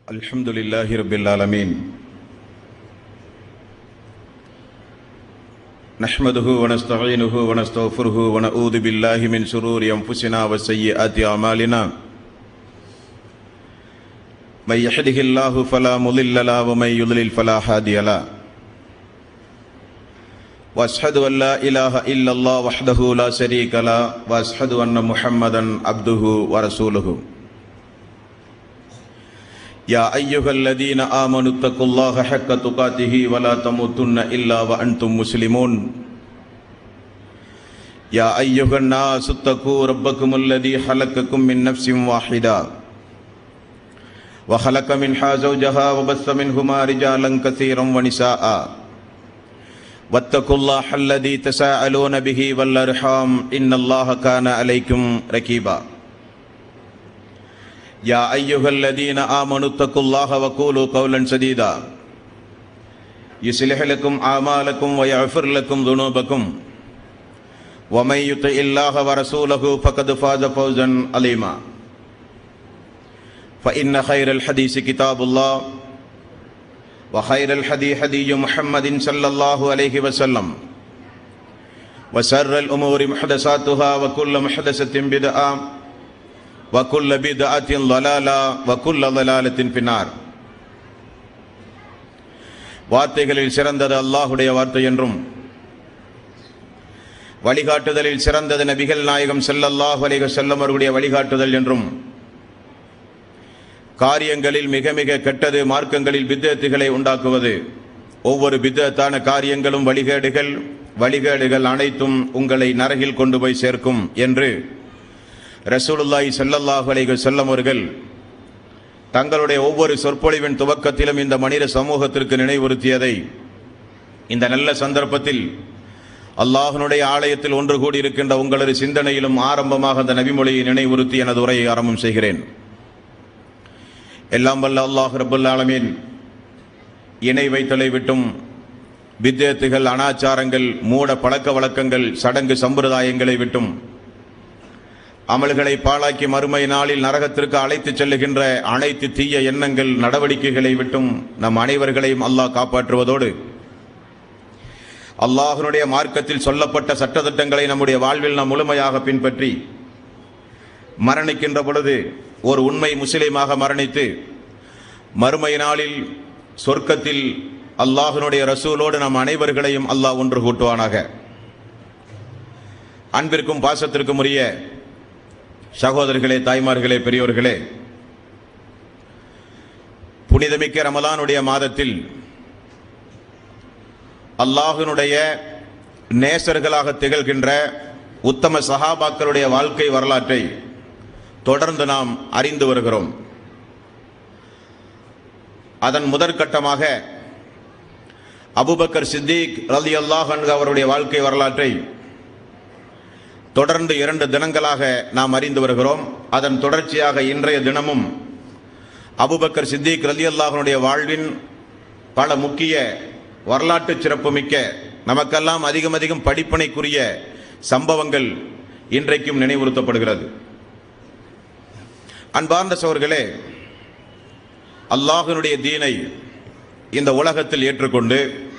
الحمد لله رب العالمين نحمده ونستعينه ونستغفره ونعوذ بالله من شرور انفسنا وسيئات اعمالنا من يهده الله فلا مضل له ومن يضلل فلا هادي له واشهد ان لا اله الا الله وحده لا شريك له واشهد ان محمدا عبده ورسوله يا أيها الذين آمنوا اتقوا الله حق تقاته ولا تموتن إلا وأنتم مسلمون يا أيها الناس اتقوا ربكم الذي خلقكم من نفس واحدة وخلق منها زوجها وبث منهما رجالا كثيرا ونساء واتقوا الله الذي تساءلون به والأرحام إن الله كان عليكم ركيبا يا أيها الذين آمنوا اتقوا الله وقولوا قولا سديدا يصلح لكم أعمالكم ويغفر لكم ذنوبكم ومن يطع الله ورسوله فقد فاز فوزا عظيما فإن خير الحديث كتاب الله وخير الحدي حدي محمد صلى الله عليه وسلم وسر الأمور محدثاتها وكل محدثة بدعة وكل بدعة ضلالة وكل ضلالة في النار வார்த்தைகளில் சிறந்தது அல்லாஹுடைய வார்த்தை என்றும் வழிகாட்டுதலில் சிறந்தது நபிகள் நாயகம் செல்லல்லாஹு அலைஹி செல்லம் அவர்களுடைய வழிகாட்டுதல் என்றும் காரியங்களில் மிக மிக கெட்டது மார்க்கங்களில் பித்தத்துகளை உண்டாக்குவது ஒவ்வொரு பித்தத்தான காரியங்களும் வழிகேடுகள் வழிகேடுகள் அனைத்தும் உங்களை நரகில் கொண்டு போய் சேர்க்கும் என்று ரசூலுல்லாஹி ஸல்லல்லாஹு அலைஹி வஸல்லம் அவர்கள் தங்களுடைய ஒவ்வொரு சொற்பொழிவின் துவக்கத்திலும் இந்த மனித சமூகத்திற்கு நினைவுறுத்தியதை இந்த நல்ல சந்தர்ப்பத்தில் அல்லாஹனுடைய ஆலயத்தில் ஒன்று கூடியிருக்கின்ற உங்களது சிந்தனையிலும் ஆரம்பமாக அந்த நபிமொழியை நினைவுறுத்தி எனது உரையை ஆரம்பம் செய்கிறேன் எல்லாம் வல்ல அல்லாஹ் ரபுல் ஆலமீன் இணை வைத்தலை விட்டும் வித்தியத்துகள் அனாச்சாரங்கள் மூட பழக்க வழக்கங்கள் சடங்கு சம்பிரதாயங்களை விட்டும் அமல்களை பாழாக்கி மறுமை நாளில் நரகத்திற்கு அழைத்துச் செல்லுகின்ற அனைத்து தீய எண்ணங்கள் நடவடிக்கைகளை விட்டும் நம் அனைவர்களையும் அல்லாஹ் காப்பாற்றுவதோடு அல்லாஹனுடைய மார்க்கத்தில் சொல்லப்பட்ட சட்டத்திட்டங்களை நம்முடைய வாழ்வில் நாம் முழுமையாக பின்பற்றி மரணிக்கின்ற பொழுது ஒரு உண்மை முஸ்லீமாக மரணித்து மறுமை நாளில் சொர்க்கத்தில் அல்லாஹனுடைய ரசூலோடு நம் அனைவர்களையும் அல்லாஹ் ஒன்று கூட்டுவானாக அன்பிற்கும் பாசத்திற்கும் உரிய சகோதரர்களே தாய்மார்களே பெரியோர்களே புனிதமிக்க ரமலானுடைய மாதத்தில் அல்லாஹினுடைய நேசர்களாக திகழ்கின்ற உத்தம சஹாபாக்களுடைய வாழ்க்கை வரலாற்றை தொடர்ந்து நாம் அறிந்து வருகிறோம் அதன் முதற்கட்டமாக அபுபக்கர் சித்திக் ரலி அல்லாஹ் அவருடைய வாழ்க்கை வரலாற்றை தொடர்ந்து இரண்டு தினங்களாக நாம் அறிந்து வருகிறோம் அதன் தொடர்ச்சியாக இன்றைய தினமும் அபுபக்கர் சித்திக் ரலி அல்லாஹனுடைய வாழ்வின் பல முக்கிய வரலாற்று சிறப்புமிக்க நமக்கெல்லாம் அதிகம் அதிகம் படிப்பனைக்குரிய சம்பவங்கள் இன்றைக்கும் நினைவுறுத்தப்படுகிறது அன்பார்ந்த சோர்களே அல்லாஹனுடைய தீனை இந்த உலகத்தில் ஏற்றுக்கொண்டு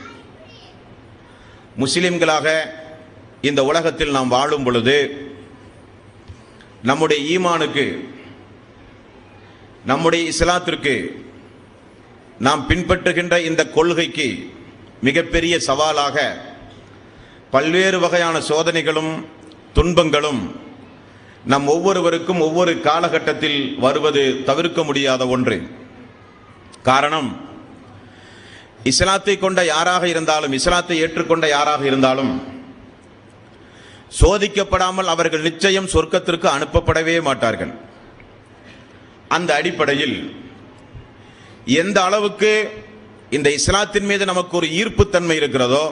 முஸ்லிம்களாக இந்த உலகத்தில் நாம் வாழும் பொழுது நம்முடைய ஈமானுக்கு நம்முடைய இஸ்லாத்திற்கு நாம் பின்பற்றுகின்ற இந்த கொள்கைக்கு மிகப்பெரிய சவாலாக பல்வேறு வகையான சோதனைகளும் துன்பங்களும் நம் ஒவ்வொருவருக்கும் ஒவ்வொரு காலகட்டத்தில் வருவது தவிர்க்க முடியாத ஒன்று காரணம் இஸ்லாத்தை கொண்ட யாராக இருந்தாலும் இஸ்லாத்தை ஏற்றுக்கொண்ட யாராக இருந்தாலும் சோதிக்கப்படாமல் அவர்கள் நிச்சயம் சொர்க்கத்திற்கு அனுப்பப்படவே மாட்டார்கள் அந்த அடிப்படையில் எந்த அளவுக்கு இந்த இஸ்லாத்தின் மீது நமக்கு ஒரு ஈர்ப்புத்தன்மை இருக்கிறதோ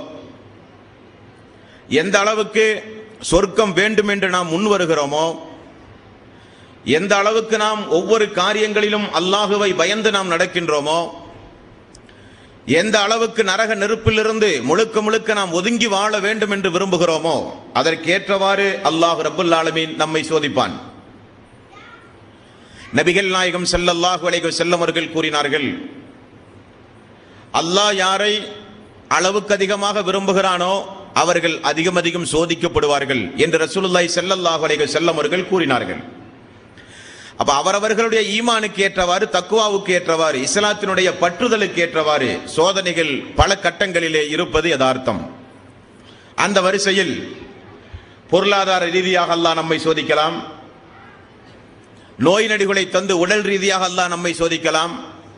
எந்த அளவுக்கு சொர்க்கம் வேண்டும் என்று நாம் முன் வருகிறோமோ எந்த அளவுக்கு நாம் ஒவ்வொரு காரியங்களிலும் அல்லாஹுவை பயந்து நாம் நடக்கின்றோமோ எந்த அளவுக்கு நரக நெருப்பிலிருந்து முழுக்க முழுக்க நாம் ஒதுங்கி வாழ வேண்டும் என்று விரும்புகிறோமோ அதற்கேற்றவாறு அல்லாஹ் ரபுல் ஆலமீன் நம்மை சோதிப்பான் நபிகள் நாயகம் ஸல்லல்லாஹு அலைஹி வஸல்லம் அவர்கள் கூறினார்கள் அல்லாஹ் யாரை அளவுக்கு அதிகமாக விரும்புகிறானோ அவர்கள் அதிகம் அதிகம் சோதிக்கப்படுவார்கள் என்று ரசூலுல்லாஹி ஸல்லல்லாஹு அலைஹி வஸல்லம் அவர்கள் கூறினார்கள் அப்ப அவரவர்களுடைய ஈமானுக்கு ஏற்றவாறு தக்குவாவுக்கு ஏற்றவாறு இஸ்லாத்தினுடைய பற்றுதலுக்கு ஏற்றவாறு சோதனைகள் பல கட்டங்களிலே இருப்பது யதார்த்தம் அந்த வரிசையில் பொருளாதார ரீதியாக அல்லாஹ் நம்மை சோதிக்கலாம் நோய் நடிகளை தந்து உடல் ரீதியாக அல்லாஹ் நம்மை சோதிக்கலாம்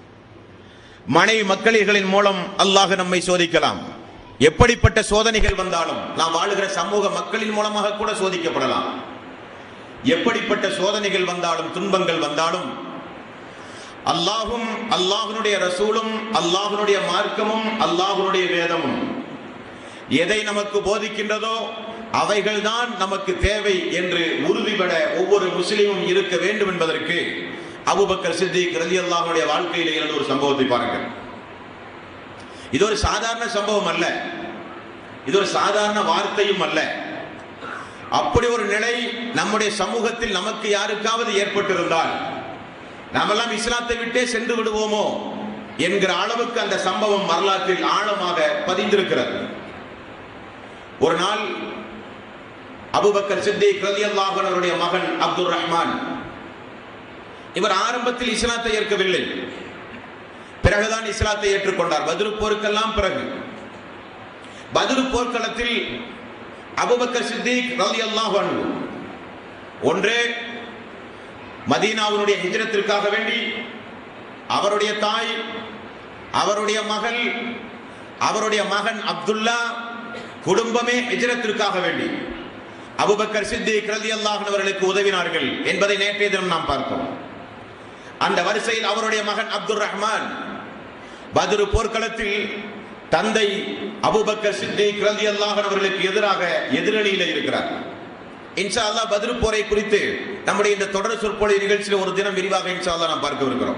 மனைவி மக்களிகளின் மூலம் அல்லாஹ் நம்மை சோதிக்கலாம் எப்படிப்பட்ட சோதனைகள் வந்தாலும் நாம் வாழுகிற சமூக மக்களின் மூலமாக கூட சோதிக்கப்படலாம் எப்படிப்பட்ட சோதனைகள் வந்தாலும் துன்பங்கள் வந்தாலும் அல்லாஹும் அல்லாஹ்வுடைய ரசூலும் அல்லாஹ்வுடைய மார்க்கமும் அல்லாஹ்வுடைய வேதமும் எதை நமக்கு போதிக்கின்றதோ அவைகள்தான் நமக்கு தேவை என்று உறுதிபட ஒவ்வொரு முஸ்லீமும் இருக்க வேண்டும் என்பதற்கு அபூபக்கர் சித்திக் ரலியல்லாஹுடைய வாழ்க்கையிலே இருந்த ஒரு சம்பவத்தை பாருங்கள் இது ஒரு சாதாரண சம்பவம் அல்ல இது ஒரு சாதாரண வார்த்தையும் அல்ல அப்படி ஒரு நிலை நம்முடைய சமூகத்தில் நமக்கு யாருக்காவது ஏற்பட்டிருந்தால் நாமெல்லாம் இஸ்லாத்தை விட்டே சென்று விடுவோமோ என்கிற அளவுக்கு அந்த சம்பவம் வரலாற்றில் ஆழமாக பதிந்திருக்கிறது ஒரு நாள் அபுபக்கர் சித்திக் ரலியல்லாஹு அன்ஹு அவருடைய மகன் அப்துல் ரஹ்மான் இவர் ஆரம்பத்தில் இஸ்லாத்தை ஏற்கவில்லை பிறகுதான் இஸ்லாத்தை ஏற்றுக்கொண்டார் பதிரு போருக்கெல்லாம் பிறகு பதிரு போர்க்களத்தில் அபுபக்கர் சித்திக் ரலியல்லாஹு அன்ஹு ஒன்றே மதீனாவினுடைய ஹிஜ்ரத்திற்காக வேண்டி அவருடைய தாய் அவருடைய மகள் அவருடைய மகன் அப்துல்லா குடும்பமே ஹிஜ்ரத்திற்காக வேண்டி அபுபக்கர் சித்திக் ரலியல்லாஹு அன்ஹு அவர்களுக்கு உதவினார்கள் என்பதை நேற்றைய தினம் நாம் பார்த்தோம் அந்த வரிசையில் அவருடைய மகன் அப்துல் ரஹ்மான் பத்ரு போர்க்களத்தில் தந்தை அபூபக்கர் சித்திக் ரலியல்லாஹு அன்ஹு அவர்களுக்கு எதிராக எதிரணியில் இருக்கிறார் இன்ஷா அல்லாஹ் பத்ரு போரை குறித்து நம்முடைய இந்த தொடர் சொற்பொழி நிகழ்ச்சியில் ஒரு தினம் விரிவாக இன்ஷா அல்லாஹ் நாம் பார்க்க இருக்கிறோம்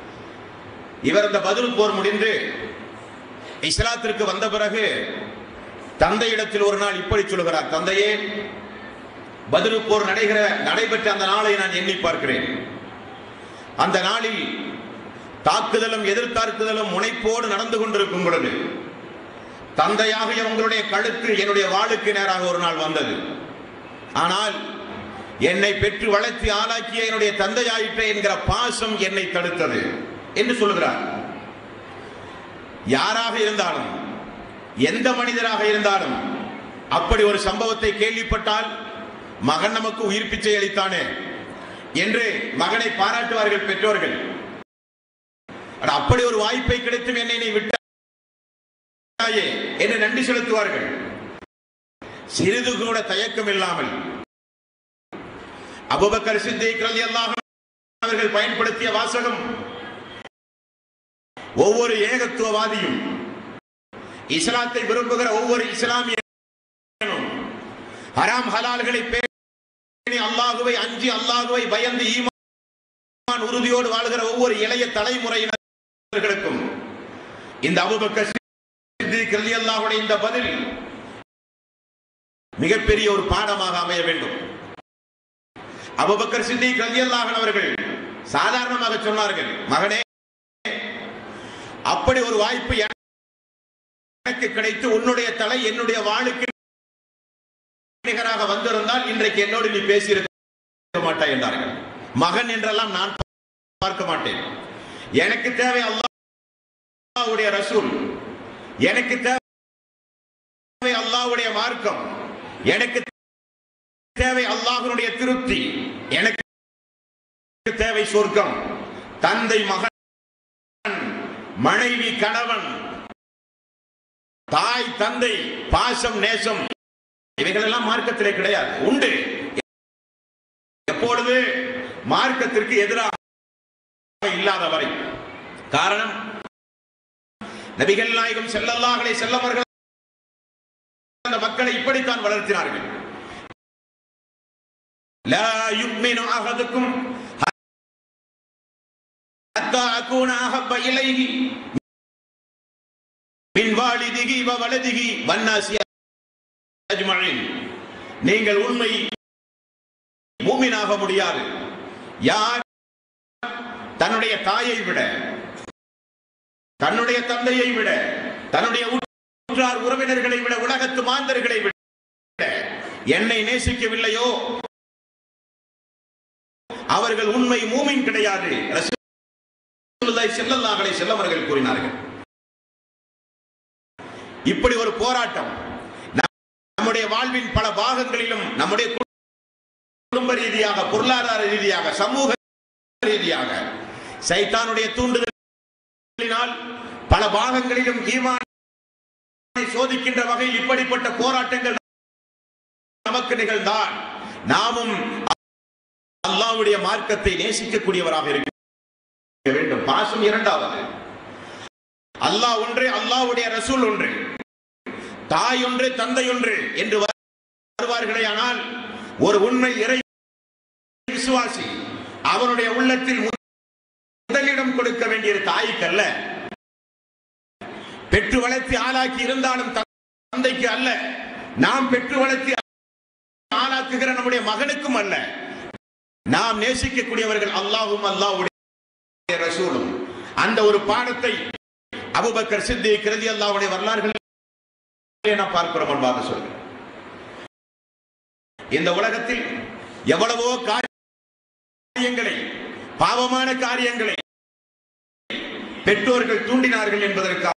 இவர் இந்த பத்ரு போர் முடிந்து இஸ்லாத்திற்கு வந்த பிறகு தந்தையிடத்தில் ஒரு நாள் இப்படி சொல்கிறார் தந்தையே பத்ரு போர் நடைகிற நடைபெற்ற அந்த நாளை நான் எண்ணி பார்க்கிறேன் அந்த நாளில் தாக்குதலும் எதிர்த்தாக்குதலும் முனைப்போடு நடந்து கொண்டிருக்கும் பொழுது தந்தையாக உங்களுடைய கழுத்து என்னுடைய வாளுக்கு நேராக ஒரு நாள் வந்தது ஆனால் என்னை பெற்று வளர்த்தி ஆளாக்கிய என்னுடைய தந்தையாயிற்றே என்கிற பாசம் என்னை தடுத்தது என்று சொல்கிறார் யாராக இருந்தாலும் எந்த மனிதராக இருந்தாலும் அப்படி ஒரு சம்பவத்தை கேள்விப்பட்டால் மகன் நமக்கு உயிர் பிச்சை அளித்தானே என்று மகனை பாராட்டுவார்கள் பெற்றோர்கள் ஆனா, அப்படி ஒரு வாய்ப்பை கிடைத்தும் என்னை நீ விட்டாயே என்று நன்றி செலுத்துவார்கள் சிறிது கூட தயக்கம் இல்லாமல் அபுபக்கர் சித்திக் ரலியல்லாஹு அன்ஹு அவர்கள் பயன்படுத்திய வாசகம் ஒவ்வொரு ஏகத்துவவாதியும் இஸ்லாத்தை விரும்புகிற ஒவ்வொரு இஸ்லாமியனும் ஹராம் ஹலால்களை பேணி அல்லாஹுவை அஞ்சி அல்லாஹுவை பயந்து ஈமான் உறுதியோடு வாழ்கிற ஒவ்வொரு இளைய தலைமுறையினர்களுக்கும் இந்த அபூபக்கர் சித்திக் ரலியல்லாஹுடைய இந்த பதில் மிகப்பெரிய ஒரு பாடமாக அமைய வேண்டும் அபூபக்கர் சித்திக் ரலியல்லாஹு அவர்கள் சாதாரணமாக சொன்னார்கள் மகனே அப்படி ஒரு வாய்ப்பு எனக்கு கிடைத்து உன்னுடைய தலை என்னுடைய வாளுக்கு நிகராக வந்திருந்தால் இன்றைக்கு என்னோடு நீ பேசியிருக்க மாட்டாய் என்றார்கள் மகன் என்றெல்லாம் நான் பார்க்க மாட்டேன் எனக்கு தேவை அல்லாஹ்வுடைய ரசூல் எனக்கு தேவை அல்லாஹ்வுடைய மார்க்கம் எனக்கு தேவை அல்லாஹ்வுடைய திருப்தி எனக்கு தேவை சொர்க்கம் தந்தை மகன் மனைவி கணவன் தாய் தந்தை பாசம் நேசம் இவைகளெல்லாம் மார்க்கத்திலே கிடையாது உண்டு எப்பொழுது மார்க்கத்திற்கு எதிராக இல்லாத வரை காரணம் நபிகள் நாயகம் செல்லல்லாஹலை செல்லவர்கள் அந்த மக்களை இப்படித்தான் வளர்த்தினார்கள் லா யுக்மினு அஹதுக்கும் ஹத்தா அகூன அஹப்ப இலைஹி மின் வாலிதிகி வ வலதிகி வன்னாசி அஜ்மஈன் நீங்கள் உண்மை மூமினாக முடியாது யார் தன்னுடைய தாயை விட தன்னுடைய தந்தையை விட தன்னுடைய உற்றார் உறவினர்களை விட உலகத்து மாந்தர்களை விட என்னை நேசிக்கவில்லையோ அவர்கள் உண்மை மூமின் கிடையாது ரசூலுல்லாஹி ஸல்லல்லாஹு அலைஹி வஸல்லம் அவர்கள் கூறினார்கள் இப்படி ஒரு போராட்டம் நம்முடைய வாழ்வின் பல பாகங்களிலும் நம்முடைய குடும்ப ரீதியாக பொருளாதார ரீதியாக சமூக ரீதியாக சைத்தானுடைய தூண்டுதலினால் பல பாகங்களிலும் ஈமானை சோதிக்கின்ற வகையில் இப்படிப்பட்ட போராட்டங்கள் நமக்கு நிகழ்ந்தால் நாமும் அல்லாஹ்வுடைய மார்க்கத்தை நேசிக்கக்கூடியவராக இருக்க வேண்டும் பாசம் இரண்டாவது அல்லாஹ் ஒன்று அல்லாஹ்வுடைய ரசூல் ஒன்று தாய் ஒன்று தந்தை ஒன்று என்று வருவார்களே ஆனால் ஒரு உண்மை இறை விசுவாசி அவனுடைய உள்ளத்தில் முதலிடம் கொடுக்க வேண்டியது தாய்க்கு அல்ல பெற்று வளர்த்தி ஆளாக்கி இருந்தாலும் தந்தைக்கு அல்ல நாம் பெற்று வளர்த்தி ஆளாக்குகிற நம்முடைய மகனுக்கும் அல்ல நாம் நேசிக்கக்கூடியவர்கள் அல்லாஹும் அல்லாஹ்வுடைய ரசூலும் அந்த ஒரு பாடத்தை அபுபக்கர் சித்திக் ரதி அல்லாஹ்வுடைய வரலாறுகள் நாம் பார்க்கிறோம் அன்பாக சொல்கிறேன் இந்த உலகத்தில் எவ்வளவோ காரியங்களை பாவமான காரியங்களை பெற்றோர்கள் தூண்டினார்கள் என்பதற்காக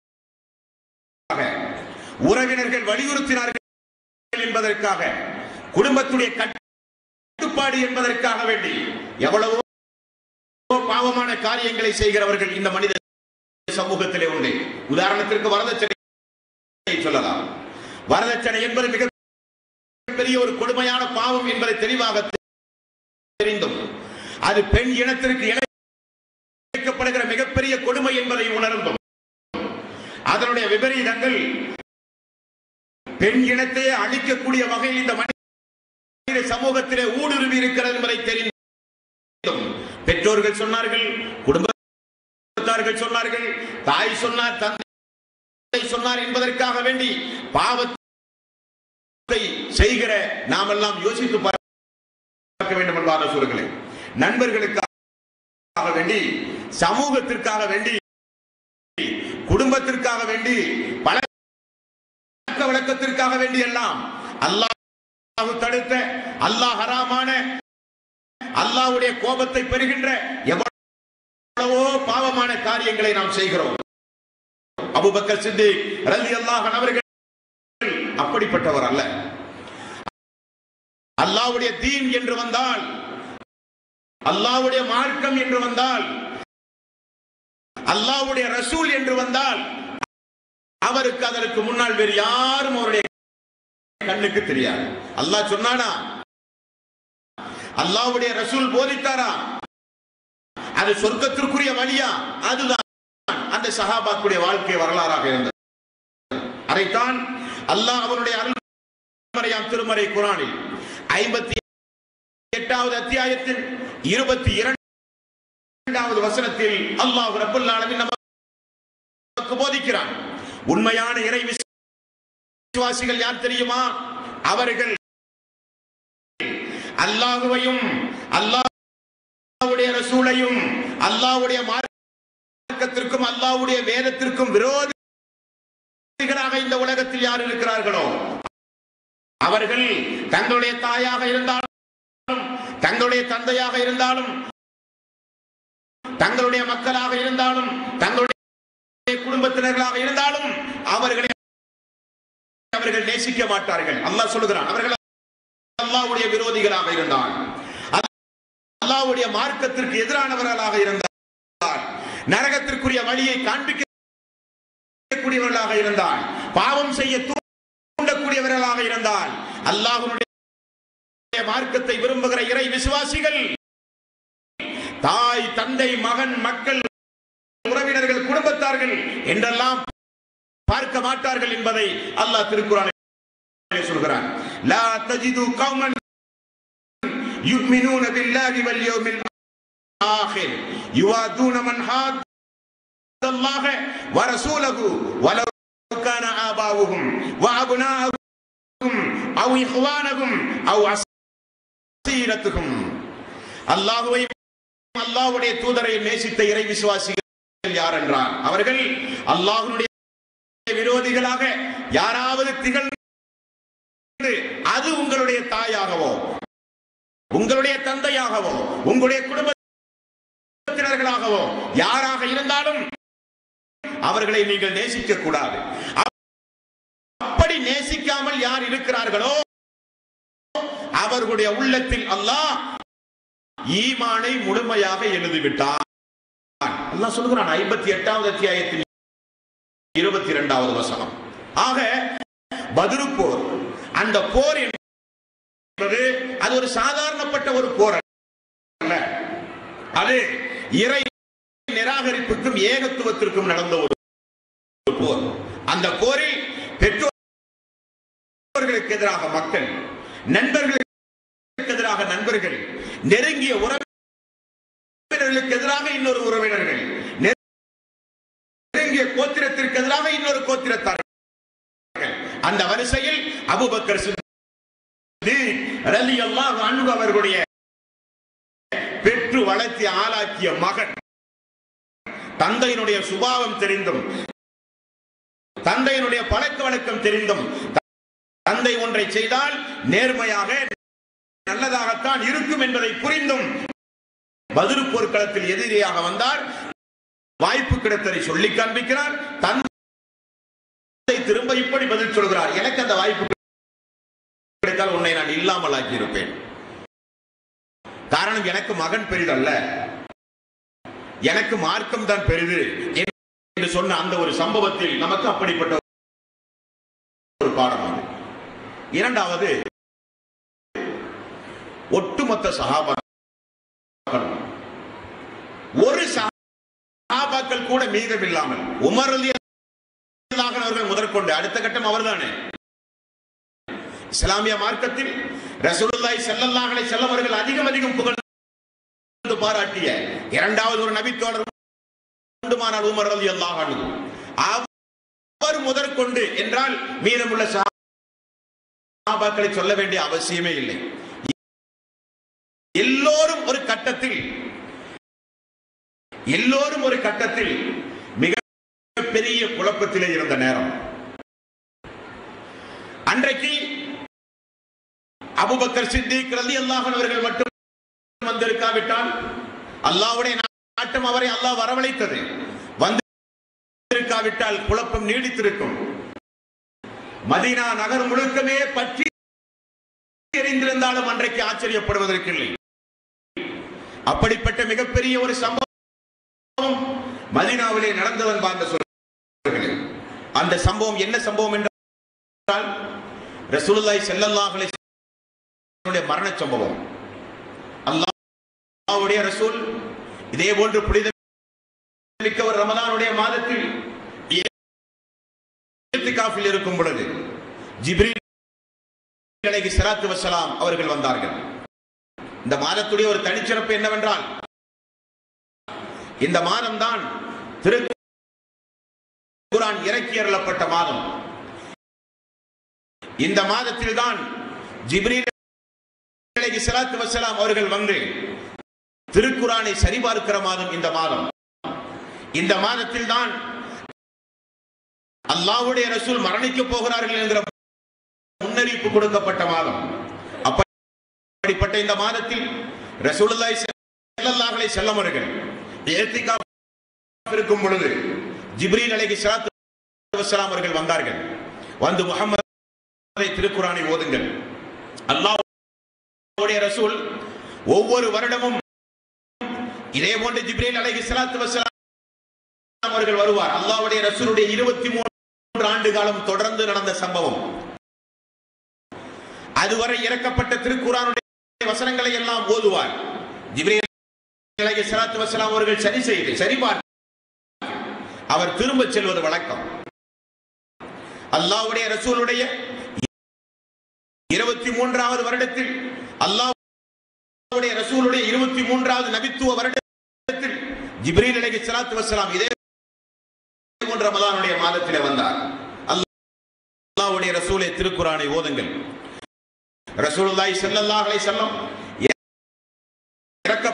உறவினர்கள் வலியுறுத்தினார்கள் என்பதற்காக குடும்பத்துடைய கட்டுப்பாடு என்பதற்காக வேண்டி எவ்வளவோ பாவமான காரியங்களை செய்கிறவர்கள் இந்த மனித சமூகத்திலே உண்டு உதாரணத்திற்கு வரதட்சணை சொல்லலாம் வரதட்சணை என்பது மிக பெரிய ஒரு கொடுமையான பாவம் என்பதை தெளிவாக தெரிந்தும் அது பெண் இனத்திற்கு இழைக்கப்படுகிற மிகப்பெரிய கொடுமை என்பதை உணர்ந்தும் அதனுடைய விபரீதங்கள் பெண் இனத்தையே அழிக்கக்கூடிய வகையில் இந்த மனித சமூகத்திலே ஊடுருவி இருக்கிறது என்பதை தெரிந்தும் பெற்றோர்கள் சொன்னார்கள் குடும்பத்தார்கள் சொன்னார்கள் தாய் சொன்னார் தந்தை சொன்னார் என்பதற்காக வேண்டி பாவத்தை செய்கிற நாம் எல்லாம் யோசித்து பார்க்க வேண்டும் என்பார சொல்களை நண்பர்களுக்காக வேண்டி சமூகத்திற்காக வேண்டி குடும்பத்திற்காக வேண்டி பழக்க வழக்கத்திற்காக வேண்டி எல்லாம் அல்லாஹ் தடுத்த அல்லாஹ் ஹராமான அல்லாஹ்வுடைய கோபத்தை பெறுகின்ற எவ்வளவோ பாவமான காரியங்களை நாம் செய்கிறோம் அபுபக்கர் சித்திக் ரலி அல்லாஹ் அவர்கள் அப்படிப்பட்டவர் அல்ல அல்லாஹ்வுடைய தீன் என்று வந்தால் அல்லாஹ்வுடைய மார்க்கம் என்று வந்தால் அல்லாஹ்வுடைய ரசூல் என்று வந்தால் அவருக்கு அதற்கு முன்னால் வேறு யாரும் அவருடைய கண்ணுக்கு தெரியாது அல்லாஹ் சொன்னானா அல்லாஹ்வுடைய ரசூல் போதித்தாரா அது சொர்க்கத்திற்குரிய வழியா அதுதான் அந்த சஹாபாக்குடைய வாழ்க்கை வரலாறாக இருந்தது அதைத்தான் அல்லாஹ் அவருடைய அருள்மறையாம் திருமறை குரானில் ஐம்பத்தி எட்டாவது அத்தியாயத்தில் இருபத்தி இரண்டாவது வசனத்தில் அல்லாஹ் ரபுல் ஆலமீன் நமக்கு போதிக்கிறான் உண்மையான இறை விசுவாசிகள் யார் தெரியுமா அவர்கள் அல்லாஹுவையும் அல்லாஹ்வுடைய ரசூலையும் அல்லாஹ்வுடைய மார்க்கத்திற்கும் அல்லாஹ்வுடைய வேதத்திற்கும் விரோதிகளாக இந்த உலகத்தில் யார் இருக்கிறார்களோ அவர்கள் தங்களுடைய தாயாக இருந்தாலும் தங்களுடைய தந்தையாக இருந்தாலும் தங்களுடைய மக்களாக இருந்தாலும் தங்களுடைய குடும்பத்தினர்களாக இருந்தாலும் அவர்களை அவர்கள் நேசிக்க மாட்டார்கள் அல்லாஹ் சொல்லுகிறான் அவர்கள் அல்லாஹ்வுடைய விரோதிகளாக இருந்தால் அல்லாஹ்வுடைய மார்க்கத்திற்கு எதிரானவர்களாக இருந்தால் நரகத்திற்குரிய வழியை காண்பிக்கக்கூடியவர்களாக இருந்தால் பாவம் செய்ய தூண்டக்கூடியவர்களாக இருந்தால் அல்லாஹ்வுடைய மார்க்கத்தை விரும்புகிற இறை விசுவாசிகள் தாய் தந்தை மகன் மக்கள் உறவினர்கள் குடும்பத்தார்கள் என்றெல்லாம் பார்க்க மாட்டார்கள் என்பதை அல்லாஹ் திருக்குறானில் சொல்கிறான் லா தஜிது கௌமன் யுமினூன பில்லாஹி வல் யௌமில் ஆகிர் யுவாதுன மன் ஹாத் அல்லாஹ வ ரசூலஹு வலவ் கான ஆபாவுஹும் வ அப்னாஹும் அவ் இஹ்வானஹும் அவ் அஸீரத்துஹும் அல்லாஹ்வை அல்லாஹ்வுடைய தூதரை நேசித்த இறை விசுவாசிகள் யார் என்றால் அவர்கள் அல்லாஹ்வுடைய விரோதிகளாக யாராவது திகழ்ந்து அது உங்களுடைய தாயாகவோ உங்களுடைய தந்தையாகவோ உங்களுடைய குடும்பத்தினர்களாகவோ யாராக இருந்தாலும் அவர்களை நீங்கள் நேசிக்க கூடாது அப்படி நேசிக்காமல் யார் இருக்கிறார்களோ அவர்களுடைய உள்ளத்தில் அல்லாஹ் ஈமானை முழுமையாக எழுதிவிட்டான் அல்லாஹ் சொல்கிறான் ஐம்பத்தி எட்டாவது அத்தியாயத்தின் இருபத்தி இரண்டாவது வசனம் ஆக பதிரு போர் அந்த போர் என்பது அது ஒரு சாதாரணப்பட்ட ஒரு போர் அல்ல அது இறை நிராகரிப்புக்கும் ஏகத்துவத்திற்கும் நடந்த ஒரு போர் அந்த போரில் பெற்றோர்களுக்கு எதிராக மக்கள் நண்பர்களுக்கு எதிராக நண்பர்கள் நெருங்கிய உறவினர்களுக்கு எதிராக இன்னொரு உறவினர்கள் நெருங்கிய கோத்திரத்திற்கு எதிராக இன்னொரு கோத்திரத்தார்கள் அந்த வரிசையில் அபுபக்கர் சித்திக் ரலியல்லாஹு அன்ஹு அவர்களுடைய பெற்று வளர்த்தி ஆளாக்கிய மகன் தந்தையினுடைய சுபாவம் தெரிந்தும் தந்தையினுடைய பழக்க வழக்கம் தெரிந்தும் தந்தை ஒன்றை செய்தால் நேர்மையாக நல்லதாகத்தான் இருக்கும் என்பதை புரிந்தும் பதிரு போர்க்களத்தில் எதிரியாக வந்தார் வாய்ப்பு கிடைத்ததை சொல்லி காண்பிக்கிறார் தந்தை திரும்ப இப்படி பதில் சொல்கிறார் எனக்கு அந்த வாய்ப்பு கிடைத்தால் உன்னை நான் இல்லாமல் ஆக்கி இருப்பேன் காரணம் எனக்கு மகன் பெரிதல்ல எனக்கு மார்க்கம் தான் பெரிது என்று சொன்ன அந்த ஒரு சம்பவத்தில் நமக்கு அப்படிப்பட்ட ஒரு பாடம் அது இரண்டாவது ஒட்டுமொத்த சகாபாக்கள் ஒரு சகாபாக்கள் கூட மீதமில்லாமல் உமர் அலி அவர்கள் முதற்கொண்டு அடுத்த கட்டம் அவர்தானே இஸ்லாமிய மார்க்கத்தில் ரசூலுல்லாஹி ஸல்லல்லாஹு அலைஹி வஸல்லம் அவர்கள் அதிகம் அதிகம் புகழ்ந்து பாராட்டிய இரண்டாவது ஒரு நபித்தோழர் உண்டுமானால் உமர் ரலியல்லாஹு அன்ஹு அவர் முதற்கொண்டு என்றால் மீதமுள்ள சஹாபாக்களை சொல்ல வேண்டிய அவசியமே இல்லை எல்லோரும் ஒரு கட்டத்தில் எல்லோரும் ஒரு கட்டத்தில் மிக பெரிய குழப்பத்திலே இருந்த நேரம் அன்றைக்கு அபுபக்கர் சித்திக் ரலியல்லாஹு அன்ஹு அவர்கள் மட்டும் வந்திருக்காவிட்டால் அல்லாஹ்வுடைய நாட்டம் அவரை அல்லாஹ் வரவழைத்தது வந்திருக்காவிட்டால் குழப்பம் நீடித்திருக்கும் மதீனா நகர் முழுக்கமே பற்றி எரிந்திருந்தாலும் அன்றைக்கு ஆச்சரியப்படுவதற்கில்லை அப்படிப்பட்ட மிகப்பெரிய ஒரு சம்பவம் மதீனாவிலே நடந்தவன் பார்ந்த சொல்கிறேன் அந்த சம்பவம் என்ன சம்பவம் என்றால் ரசூலுல்லாஹி ஸல்லல்லாஹு அலைஹி வஸல்லம் மரண சம்பவம் அல்லாஹ்வுடைய ரசூல் இதே போன்று புனித மிக்க ஒரு ரமதானுடைய மாதத்தில் இத்திகாஃபில் இருக்கும் பொழுது ஜிப்ரீல் அலைஹி ஸலாத்து வஸலாம் அவர்கள் வந்தார்கள் இந்த மாதத்துடைய ஒரு தனிச்சிறப்பு என்னவென்றால் இந்த மாதம் தான் திரு குரான் இறக்கி அருளப்பட்ட மாதம் இந்த மாதத்தில் தான் ஜிப்ரீல் அலைஹி ஸலாத்து வஸலாம் அவர்கள் வந்து திருக்குரானை சரிபார்க்கிற மாதம் இந்த மாதம் இந்த மாதத்தில் தான் அல்லாஹ்வுடைய ரசூல் மரணிக்க போகிறார்கள் என்கிற முன்னறிவிப்பு கொடுக்கப்பட்ட மாதம் அப்படிப்பட்ட இந்த மாதத்தில் ரசூலுல்லாஹி ஸல்லல்லாஹு அலைஹி வஸல்லம் அவர்கள் இஹ்திகாஃப் இருக்கும் பொழுது ஜிப்ரீல் அலைஹி ஸலாத்து வஸலாம் அவர்கள் வந்தார்கள் வந்து முஹம்மதை திருக்குரானை ஓதுங்கள் அல்லாஹ்வுடைய ரசூல் ஒவ்வொரு வருடமும் இதே போன்று ஜிப்ரீல் அலைஹி ஸலாத்து வஸலாம் அவர்கள் வருவார் அல்லாஹ்வுடைய ரசூலுடைய இருபத்தி மூன்று ஆண்டு காலம் தொடர்ந்து நடந்த சம்பவம் அதுவரை இறக்கப்பட்ட திருக்குறானுடைய வசனங்களை எல்லாம் ஓதுவார் ஜிப்ரீல் அலைஹி ஸலாத்து வஸலாம் அவர்கள் சரி செய்து சரிபார்த்து அவர் திரும்ப செல்வது வழக்கம் அல்லாஹ்வுடைய ரசூலுடைய இருபத்தி மூன்றாவது வருடத்தில் அல்லாஹ்வுடைய ரசூலுடைய இருபத்தி மூன்றாவது நபித்துவ வருடத்தில் ஜிப்ரீல் அலைஹி ஸலாத்து வஸலாம் இதே போன்ற ரமலானுடைய மாதத்திலே வந்தார் அல்லாஹ்வுடைய ரசூலை திருக்குரானை ஓதுங்கள் ரசூலுல்லாஹி ஸல்லல்லாஹு அலைஹி வஸல்லம் இறக்கப்பட்ட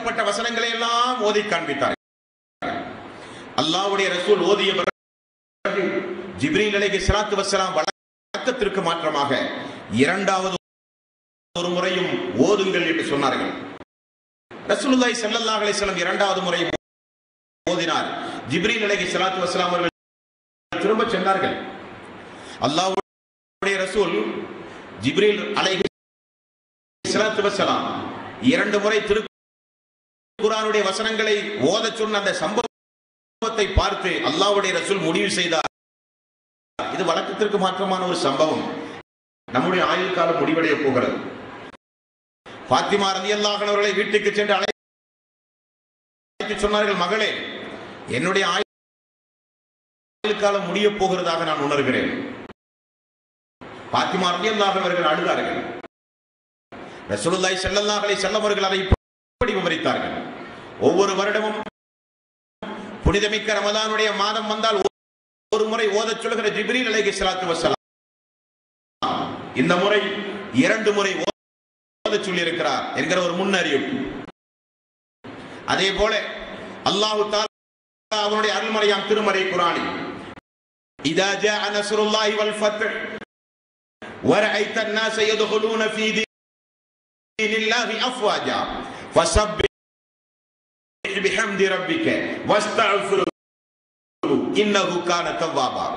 இறக்கப்பட்ட வசனங்களை எல்லாம் ஓதி காண்பித்தார் அல்லாஹ்வுடைய ரசூல் ஓதிய பிறகு ஜிப்ரீல் அலைஹி ஸலாத்து வஸலாம் வழக்கத்திற்கு மாற்றமாக இரண்டாவது ஒரு முறையும் ஓதுங்கள் என்று சொன்னார்கள் ரசூலுல்லாஹி ஸல்லல்லாஹு அலைஹி வஸல்லம் இரண்டாவது முறை ஓதினார் ஜிப்ரீல் அலைஹி ஸலாத்து வஸலாம் அவர்கள் திரும்ப சென்றார்கள் அல்லாஹ்வுடைய ரசூல் ஜிப்ரீல் அலைஹி ஸலாத்து வஸலாம் இரண்டு முறை திரு குர்ஆனுடைய வசனங்களை ஓதச் சொன்ன அந்த சம்பவத்தை பார்த்து அல்லாஹ்வுடைய ரசூல் முடிவு செய்தார் இது வழக்கத்திற்கு மாற்றமான ஒரு சம்பவம் நம்முடைய ஆயுள் காலம் முடிவடைய போகிறது பாத்திமா ரலியல்லாஹு அவர்களை வீட்டுக்கு சென்று அழைத்து சொன்னார்கள் மகளே என்னுடைய ஆயுள் காலம் முடிய போகிறதாக நான் உணர்கிறேன் பாத்திமா ரலியல்லாஹு அவர்கள் அழுதார்கள் ரசூலுல்லாஹி ஸல்லல்லாஹு அலைஹி வஸல்லம் அவர்கள் அதை இப்படி விவரித்தார்கள் ஒவ்வொரு வருடமும் புனிதமிக்க ரமதானுடைய மாதம் வந்தால் ஒரு முறை ஓதச் சொல்கிற ஜிப்ரீல் அலைஹி ஸலாத்து வஸலாம் இந்த முறை இரண்டு முறை ஓதச் சொல்லியிருக்கிறார் என்கிற ஒரு முன்னறிவிப்பு அதே போல அல்லாஹு தஆலா அவனுடைய அருள்மறையாம் திருமறை குரானில் இதா ஜாஅ நஸ்ருல்லாஹி வல் ஃபத்ஹ் ورأيت الناس يدخلون في دين الله أفواجا فسبح بحمد ربك واستغفره إنه كان توابا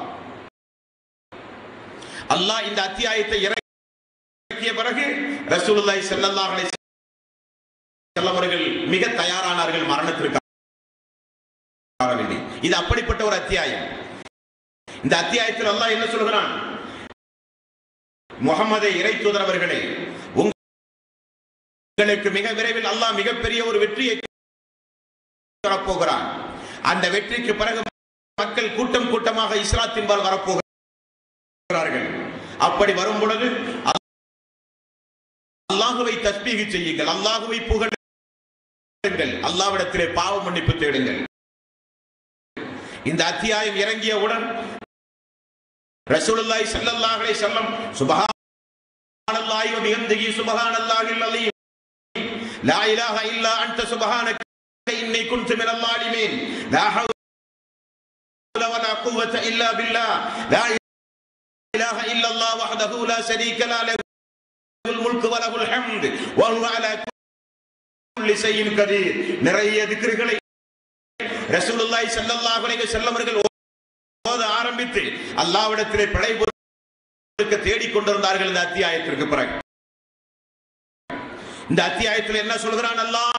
அல்லாஹ் இந்த அத்தியாயத்தை இறக்கிய பிறகு ரசூலுல்லாஹி ஸல்லல்லாஹு அலைஹி வஸல்லம் அவர்கள் மிக தயாரானார்கள் மரணத்திற்கு இது அப்படிப்பட்ட ஒரு அத்தியாயம் இந்த அத்தியாயத்தில் அல்லாஹ் என்ன சொல்கிறான் முகமதை இறை தூதர் அவர்களே உங்களுக்கு மிக விரைவில் அல்லாஹ் மிகப்பெரிய ஒரு வெற்றியை தரப்போகிறான் அந்த வெற்றிக்கு பிறகு மக்கள் கூட்டம் கூட்டமாக இஸ்லாத்தின்பால் வரப்போகிறார்கள் அப்படி வரும் பொழுது அல்லாஹுவை தஸ்பீகி செய்யுங்கள் அல்லாஹுவை புகழுங்கள் அல்லாவிடத்திலே பாவ மன்னிப்பு தேடுங்கள் இந்த அத்தியாயம் இறங்கியவுடன் ரசூலுல்லாஹி ஸல்லல்லாஹு அலைஹி வஸல்லம் சுப்ஹானல்லாஹி வ பிஹம்திஹி சுப்ஹானல்லாஹில் அலீம் லா இலாஹ இல்லா அன்த சுப்ஹானக இன்னி குன்து மினல் ஸாலிமீன் லா ஹவ்ல வலா குவத இல்லா பில்லாஹ் லா இலாஹ இல்லல்லாஹ் வஹ்தஹு லா ஷரீக லா லஹுல் முல்கு வ லஹுல் ஹம்த் வ ஹுவ அலா குல்லி ஷைஇன் கதீர் நிறைய திக்ருகளை ரசூலுல்லாஹி ஸல்லல்லாஹு அலைஹி வஸல்லம் அவர்கள் ஓத ஆரம்பித்து அல்லாவிடத்திலே பிழை பொறுக்க தேடிக் கொண்டிருந்தார்கள் இந்த அத்தியாயத்திற்கு பிறகு இந்த அத்தியாயத்தில் என்ன சொல்கிறான் அல்லாஹ்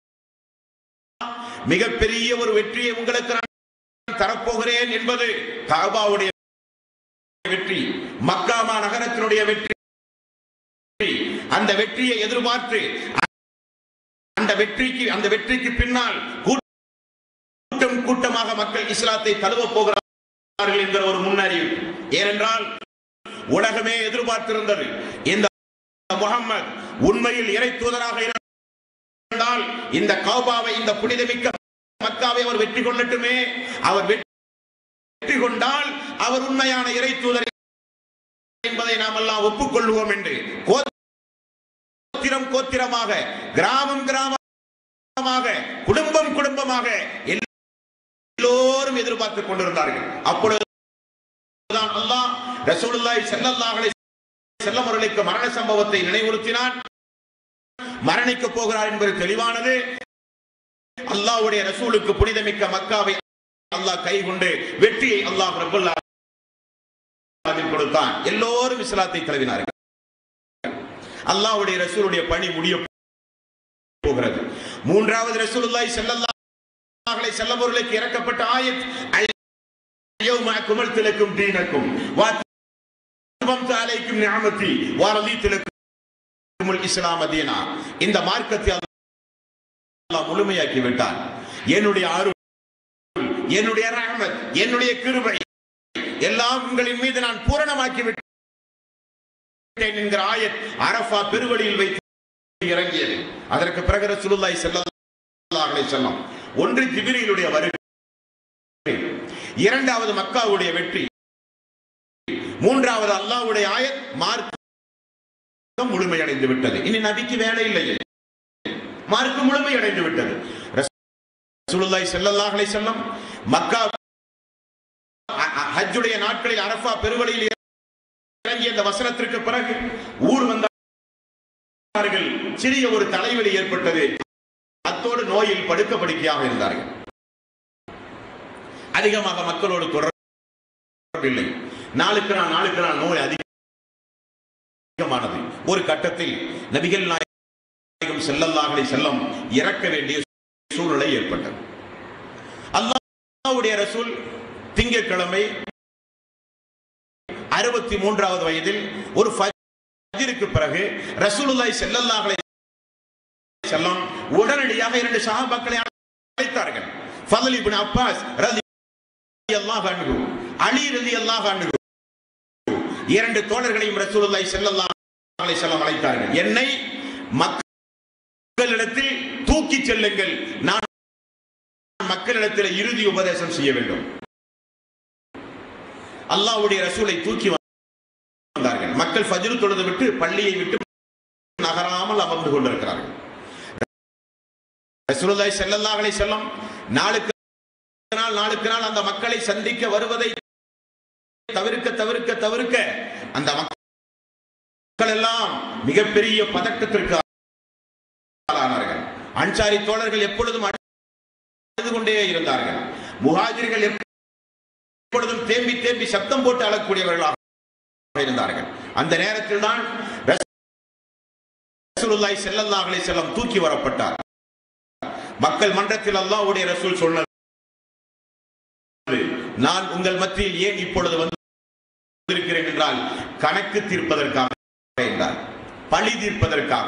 மிகப்பெரிய ஒரு வெற்றியை உங்களுக்கு நான் தரப்போகிறேன் என்பது காபாவுடைய வெற்றி மக்காமா நகரத்தினுடைய வெற்றி அந்த வெற்றியை எதிர்பார்த்து அந்த வெற்றிக்கு அந்த வெற்றிக்கு பின்னால் கூட்டம் கூட்டமாக மக்கள் இஸ்லாத்தை தழுவ போகிறார்கள் என்கிற ஒரு முன்னறிவிப்பு ஏனென்றால் உலகமே எதிர்பார்த்திருந்தது இந்த முகம்மது உண்மையில் இறை தூதராக இருந்தால் இந்த கௌபாவை இந்த புனிதமிக்க மக்காவை அவர் வெற்றி கொள்ளட்டுமே அவர் வெற்றி கொண்டால் அவர் உண்மையான இறை தூதர் என்பதை நாம் எல்லாம் ஒப்புக்கொள்வோம் என்று கோத்திரம் கோத்திரமாக கிராமம் கிராமமாக குடும்பம் குடும்பமாக எல்லோரும் எதிர்பார்த்துக் கொண்டிருந்தார்கள் அப்பொழுதுதான் அல்லாஹ் ரசூலுல்லாஹி ஸல்லல்லாஹு அலைஹி வஸல்லம் அவர்களுக்கு மரண சம்பவத்தை நினைவுறுத்தினான் மரணிக்க போகிறார் என்பது தெளிவானது அல்லாஹ்வுடைய ரசூலுக்கு புனிதமிக்க மக்காவை அல்லாஹ் கை கொண்டு வெற்றியை அல்லாஹ் ரப்பல் ஆலமீன் கொடுத்தான் எல்லோரும் இஸ்லாத்தை தழுவினார்கள் அல்லாஹ்வுடைய ரசூலுடைய பணி முடிய போகிறது மூன்றாவது ரசூலுல்லாஹி ஸல்லல்லாஹு அலைஹி வஸல்லம் அவர்களுக்கு இறக்கப்பட்ட ஆயத் اليوم أكملت لكم دينكم وأتممت عليكم نعمتي ورضيت لكم الإسلام دينا இந்த மார்க்கத்தை அல்லாஹ் முழுமையாக்கி விட்டான் என்னுடைய அருள் என்னுடைய ரஹமத் என்னுடைய கிருபை எல்லாம் உங்களின் மீது நான் பூரணமாக்கி விட்டேன் என்கிற ஆயத் அரஃபா பெருவழியில் வைத்து இறங்கியது அதற்கு பிறகு ரசூலுல்லாஹி ஸல்லல்லாஹு அலைஹி வஸல்லம் ஒன்று ஜிப்ரீலுடைய வருகை இரண்டாவது மக்காவுடைய வெற்றி மூன்றாவது அல்லாஹ்வுடைய ஆயத் மார்க்கம் முழுமையடைந்து விட்டது இனி நபிக்கு வேலை இல்லை மார்க்கம் முழுமை அடைந்து விட்டது ரசூலுல்லாஹி ஸல்லல்லாஹு அலைஹி வஸல்லம் மக்கா அ- அ- ஹஜ்ஜுடைய நாட்களில் அரஃபா பெருவழியில் இறங்கிய இந்த வசனத்திற்கு பிறகு ஊர் வந்தார்கள் சிறிய ஒரு தலைவலி ஏற்பட்டது அத்தோடு நோயில் படுக்க படுக்கையாக இருந்தார்கள் அதிகமாக மக்களோடு தொடர்பில்லை நாளுக்கு நாள் நாளுக்கு நாள் நோய் அதிகமானது ஒரு கட்டத்தில் நபிகள் நாயகம் செல்லல்லாஹலை செல்லம் இறக்க வேண்டிய சூழ்நிலை ஏற்பட்டது அல்லாஹ்வுடைய ரசூல் திங்கட்கிழமை அறுபத்தி மூன்றாவது வயதில் ஒரு ஃபஜ்ருக்கு பிறகு ரசூலுல்லாஹி ஸல்லல்லாஹு அலைஹி செல்லம் உடனடியாக இரண்டு சஹாபாக்களை அழைத்தார்கள் ஃபதல் இப்னு அப்பாஸ் ரலியல்லாஹு அன்ஹு அலி ரலியல்லாஹு அன்ஹு இரண்டு தோழர்களையும் ரசூலுல்லாஹி ஸல்லல்லாஹு அலைஹி வஸல்லம் அழைத்தார்கள் என்னை மக்களிடத்தில் தூக்கி செல்லுங்கள் நான் மக்களிடத்தில் இறுதி உபதேசம் செய்ய வேண்டும் அல்லாஹ்வுடைய ரசூலை தூக்கி வந்தார்கள் மக்கள் ஃபஜ்ர் தொழுது விட்டு பள்ளியை விட்டு நகராமல் அமர்ந்து கொண்டிருக்கிறார்கள் ரசூலுல்லாஹி ஸல்லல்லாஹு அலைஹி வஸல்லம் நாளுக்கு நாள் நாளுக்கு நாள் அந்த மக்களை சந்திக்க வருவதை தவிர்க்க தவிர்க்க தவிர்க்க அந்த மக்கள் எல்லாம் மிகப்பெரிய பதட்டத்திற்கு ஆளானார்கள் அன்சாரி தோழர்கள் எப்பொழுதும் அழுது கொண்டே இருந்தார்கள் முஹாஜிர்கள் எப்பொழுதும் தேம்பி தேம்பி சத்தம் போட்டு அழக்கூடியவர்களாக இருந்தார்கள் அந்த நேரத்தில் தான் ரசூலுல்லாஹி ஸல்லல்லாஹு அலைஹி வஸல்லம் தூக்கி வரப்பட்டார் மக்கள் மன்றத்தில் அல்லாஹ்வுடைய ரசூல் சொன்னது நான் உங்கள் மத்தியில் ஏன் இப்பொழுது வந்திருக்கிறேன் என்றால் கணக்கு தீர்ப்பதற்காக என்றார் பழி தீர்ப்பதற்காக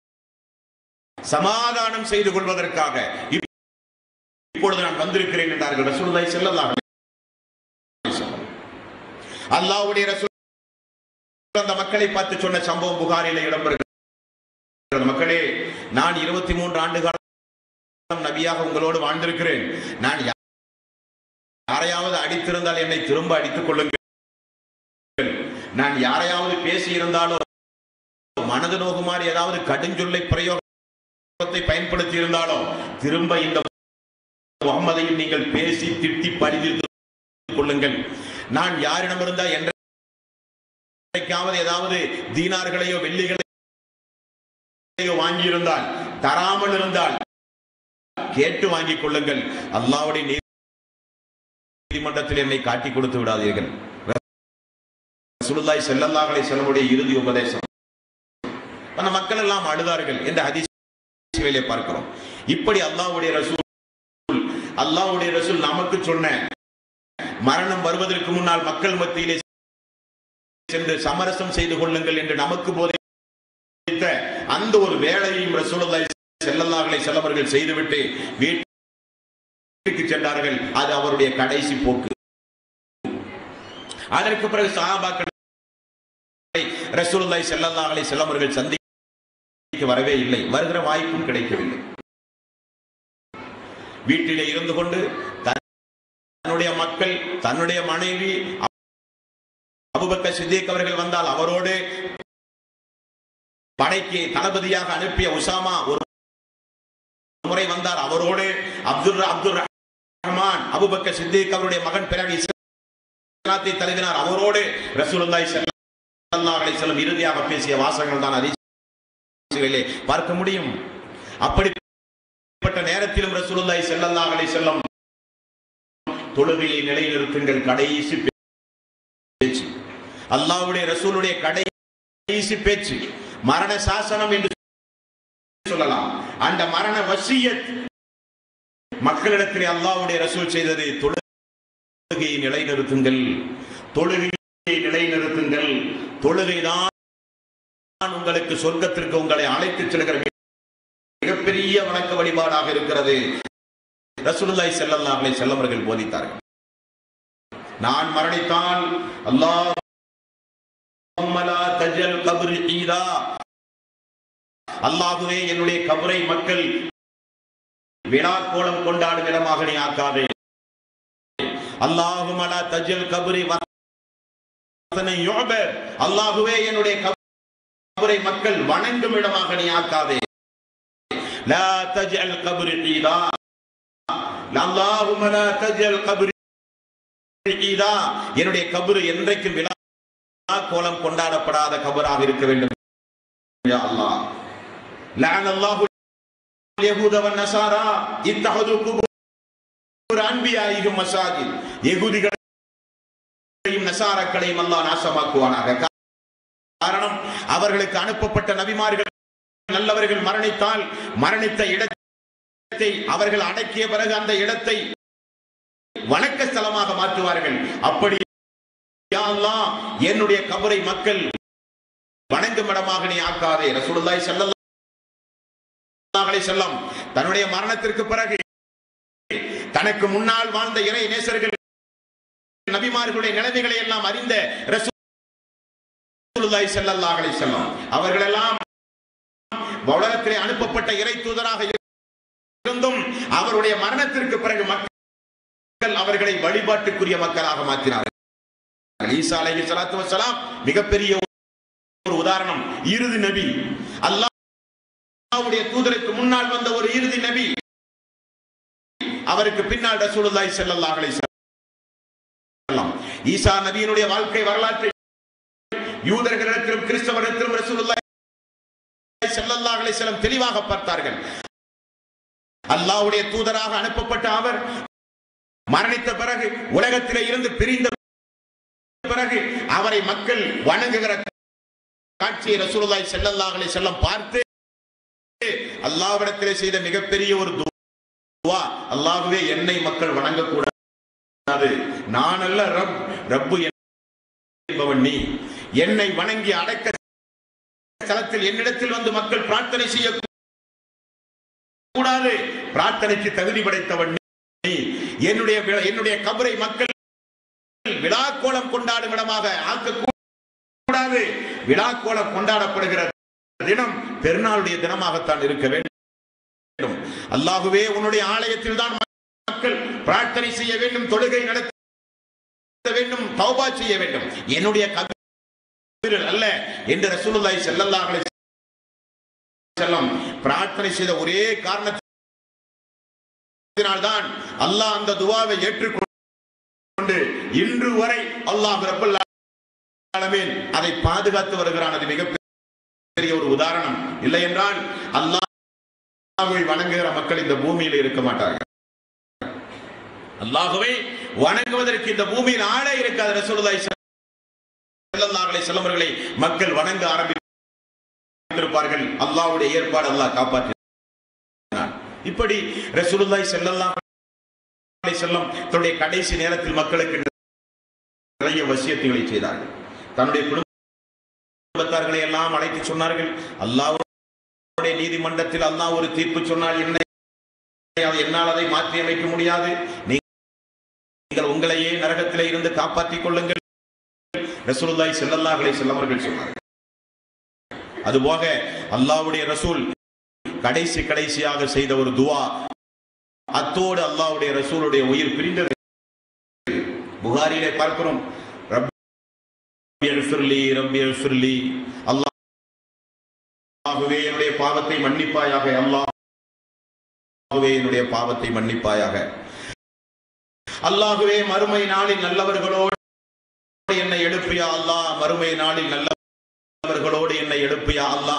சமாதானம் செய்து கொள்வதற்காக இப்- இப்பொழுது நான் வந்திருக்கிறேன் என்றார்கள் ரசூலுல்லாஹி ஸல்லல்லாஹு அலைஹி வஸல்லம் அல்லாஹ்வுடைய ரசூல் அந்த மக்களை பார்த்து சொன்ன சம்பவம் புகாரில இடம்பெறுகிறது மக்களே நான் இருபத்தி மூன்று ஆண்டு காலம் நபியாக உங்களோடு வாழ்ந்திருக்கிறேன் நான் யா- யாரையாவது அடித்திருந்தால் என்னை திரும்ப அடித்துக் கொள்ளுங்கள் நான் யாரையாவது பேசி இருந்தாலோ மனது நோகுமாறு ஏதாவது கடுஞ்சொல்லை பிரயோகத்தை பயன்படுத்தி இருந்தாலோ திரும்ப இந்த முகம்மதையும் நீங்கள் பேசி திட்டி பழிதீர்த்து கொள்ளுங்கள் நான் யாரிடமிருந்தா என்றைக்காவது ஏதாவது தீனார்களையோ வெள்ளிகளையோ வாங்கியிருந்தால் தராமல் இருந்தால் கேட்டு வாங்கிக் கொள்ளுங்கள் அல்லாவுடைய நீதிமன்றத்தில் என்னை காட்டி கொடுத்து விடாதீர்கள் ரசூலுல்லாஹி ஸல்லல்லாஹு அலைஹி வஸல்லமுடைய இறுதி உபதேசம் அந்த மக்கள் எல்லாம் அழுதார்கள் என்ற ஹதீஸ்களிலே பார்க்கிறோம் இப்படி அல்லாஹ்வுடைய ரசூல் அல்லாஹ்வுடைய ரசூல் நமக்கு சொன்ன மரணம் வருவதற்கு முன்னால் மக்கள் மத்தியிலே சென்று சமரசம் செய்து கொள்ளுங்கள் என்று நமக்கு போதித்த அந்த ஒரு வேலையையும் ரசூலுல்லாஹி ஸல்லல்லாஹு அலைஹி வஸல்லம் அவர்கள் செய்துவிட்டு வீட்டுக்கு சென்றார்கள் அது அவருடைய கடைசி போக்கு அதற்கு பிறகு சஹாபாக்கள் ரசூலுல்லாஹி ஸல்லல்லாஹு அலைஹி வஸல்லம் அவர்கள் சந்திக்க வரவே இல்லை வருகிற வாய்ப்பும் கிடைக்கவில்லை வீட்டிலே இருந்து கொண்டு தன்னுடைய மக்கள் தன்னுடைய மனைவி அபுபக்கர் சித்திக் அவர்கள் வந்தால் அவரோடு படைக்கு தளபதியாக அனுப்பிய உசாமா ஒரு முறை வந்தார் அவரோடு அப்துல் அப்துல் ரஹ்மான் அபுபக்கர் சித்திக் அவருடைய மகன் பிறகு இஸ்லாத்தை தழுவினார் அவரோடு ரசூலுல்லாஹி ஸல்லல்லாஹு அலைஹி வஸல்லம் இறுதியாக பேசிய வாசகங்கள் தான் ஹதீஸ்களிலே பார்க்க முடியும் அப்படிப்பட்ட நேரத்திலும் ரசூலுல்லாஹி ஸல்லல்லாஹு அலைஹி வஸல்லம் தொழுகையை நிலைநிறுத்துங்கள் கடைசி பேச்சு அல்லாஹ்வுடைய ரசூலுடைய கடைசி பேச்சு மரண சாசனம் என்று சொல்லலாம் அந்த மரண வசியத் மக்களிடத்தில் அல்லாஹ்வுடைய ரசூல் செய்தது தொழுகையை நிலைநிறுத்துங்கள் தொழுகையை நிலைநிறுத்துங்கள் தொழுகைதான் உங்களுக்கு சொர்க்கத்திற்கு உங்களை அழைத்துச் செல்கிற மிகப்பெரிய வணக்க வழிபாடாக இருக்கிறது ரசூலுல்லாஹி ஸல்லல்லாஹு அலைஹி வஸல்லம் அவர்கள் போதித்தார்கள் நான் மரணித்தால் அல்லாஹ் தஜல் கபர் ஈதா அல்லாஹுவே என்னுடைய கபரை மக்கள் விழா கோலம் கொண்டாடும் இடமாக நீ ஆக்காதே அல்லாஹுமலா தஜல் கபரி அல்லாஹுவே என்னுடைய கபரை மக்கள் வணங்கும் இடமாக நீ ஆக்காதே லா தஜ்அல் கப்ரி ஈதா அல்லாஹும்ம லா தஜ்அல் கப்ரி ஈதா என்னுடைய கபரு என்றைக்கும் விழா கோலம் கொண்டாடப்படாத கபராக இருக்க வேண்டும் யா அல்லாஹ் லஅன அல்லாஹு اليهود والنصارى اتخذوا قبور انبيائهم مساجد யகூதிகளையும் நசாராக்களையும் அல்லாஹ் நாசமாக்குவானாக காரணம் அவர்களுக்கு அனுப்பப்பட்ட நபிமார்கள் நல்லவர்கள் மரணித்தால் மரணித்த இடத்தை அவர்கள் அடக்கிய பிறகு அந்த இடத்தை வணக்க ஸ்தலமாக மாற்றுவார்கள் அப்படி யா அல்லாஹ், என்னுடைய கபரை மக்கள் வணங்கும் இடமாக நீ ஆக்காதே ரசூலுல்லாஹி ஸல்லல்லாஹு அலைஹி வஸல்லம் தன்னுடைய மரணத்திற்கு பிறகு தனக்கு முன்னால் வாழ்ந்த இறை நேசர்கள் நபிமார்களுடைய நிலைமைகளை எல்லாம் அறிந்த ரசூலுல்லாஹி ஸல்லல்லாஹு அலைஹி வஸல்லம் அவர்கள் எல்லாம் உலகத்திலே அனுப்பப்பட்ட இறை தூதராக இருந்தும் அவருடைய மரணத்திற்கு பிறகு மக்கள் அவர்களை வழிபாட்டுக்குரிய மக்களாக மாற்றினார்கள் ஈசா அலைஹி ஸலாத்து வஸலாம் மிகப்பெரிய ஒரு உதாரணம் இறுதி நபி அல்லாஹ்வுடைய தூதருக்கு முன்னால் வந்த ஒரு இறுதி நபி அவருக்கு பின்னால் ரசூலுல்லாஹி ஸல்லல்லாஹு அலைஹி வஸல்லம் ஈசா நபியினுடைய வாழ்க்கை வரலாற்றை யூதர்களிடத்திலும் கிறிஸ்தவரிடத்திலும் ரசூலுல்லாஹி ஸல்லல்லாஹு அலைஹி வஸல்லம் தெளிவாக பார்த்தார்கள் அல்லாஹ்வுடைய தூதராக அனுப்பப்பட்ட அவர் மரணித்த பிறகு உலகத்திலே இருந்து பிரிந்த பிறகு அவரை மக்கள் வணங்குகிற காட்சியை ரசூலுல்லாஹி ஸல்லல்லாஹு அலைஹி வஸல்லம் பார்த்து அல்லாஹ்விடத்திலே செய்த மிகப்பெரிய ஒரு துவா அல்லாஹ்வே என்னை மக்கள் வணங்கக்கூடாது நான் அல்ல ரப் ரப்பு என்பவன் நீ என்னை வணங்கி அடக்க ஸ்தலத்தில் என்னிடத்தில் வந்து மக்கள் பிரார்த்தனை செய்ய கூடாது பிரார்த்தனைக்கு தகுதி படைத்தவன் நீ என்னுடைய வி- என்னுடைய கபரை மக்கள் விழாக்கோலம் கொண்டாடும் இடமாக ஆக்க கூடாது விழாக்கோலம் கொண்டாடப்படுகிற தினம் பெருநாளுடைய தினமாகத்தான் இருக்க வேண்டும் அல்லாஹுவே உன்னுடைய ஆலயத்தில் தான் மக்கள் பிரார்த்தனை செய்ய வேண்டும் தொழுகை நடத்த வேண்டும் தௌபா செய்ய வேண்டும் என்னுடைய கபீரல் அல்ல என்று ரசூலுல்லாஹி ஸல்லல்லாஹு அலைஹி வஸல்லம் பிரார்த்தனை செய்த ஒரே காரணத்தினால்தான் அல்லாஹ் அந்த துவாவை ஏற்றுக்கொண்டு இன்று வரை அல்லாஹ் ரப்பல் ஆலமீன் அதை பாதுகாத்து வருகிறான் அது மிகப்பெரிய ஒரு உதாரணம் இல்லை என்றால் அல்லாஹ்வை வணங்குகிற மக்கள் இந்த பூமியில் இருக்க மாட்டார்கள் அல்லாஹ்வை வணங்குவதற்கு இந்த பூமியில் ஆளே இருக்காது ரசூலுல்லாஹி ஸல்லல்லாஹு அலைஹி வஸல்லம் அவர்களை மக்கள் வணங்க ஆரம்பித்திருப்பார்கள் அல்லாஹ்வுடைய ஏற்பாடு அல்லாஹ் காப்பாற்றினான் இப்படி ரசூலுல்லாஹி ஸல்லல்லாஹு அலைஹி வஸல்லம் தன்னுடைய கடைசி நேரத்தில் மக்களுக்கு நிறைய வசியத்துகளை செய்தார்கள் தன்னுடைய குடும்பத்தார்களை எல்லாம் அழைத்து சொன்னார்கள் அல்லாஹ்வுடைய நீதிமன்றத்தில் அல்லாஹ் ஒரு தீர்ப்பு சொன்னால் என்ன அதை என்னால் அதை மாற்றி அமைக்க முடியாது நீங்கள் உங்களையே நரகத்திலே இருந்து காப்பாற்றிக் கொள்ளுங்கள் ரசூலுல்லாஹி ஸல்லல்லாஹு அலைஹி வஸல்லம் அவர்கள் சொன்னார்கள் அதுபோக அல்லாஹ்வுடைய ரசூல் கடைசி கடைசியாக செய்த ஒரு துவா அத்தோடு அல்லாஹ்வுடைய ரசூலுடைய உயிர் பிரிந்தது புகாரிலே பார்க்கிறோம் ரப்பி இஃபிர்லி ரப்பி இஃபிர்லி அல்லாஹ்வே என்னுடைய பாவத்தை மன்னிப்பாயாக அல்லாஹ்வே என்னுடைய பாவத்தை மன்னிப்பாயாக அல்லாஹ்வே மறுமை நாளில் நல்லவர்களோடு என்னை எழுப்பியா அல்லாஹ் மறுமை நாளில் நல்லவர்களோடு என்னை எழுப்பியா அல்லாஹ்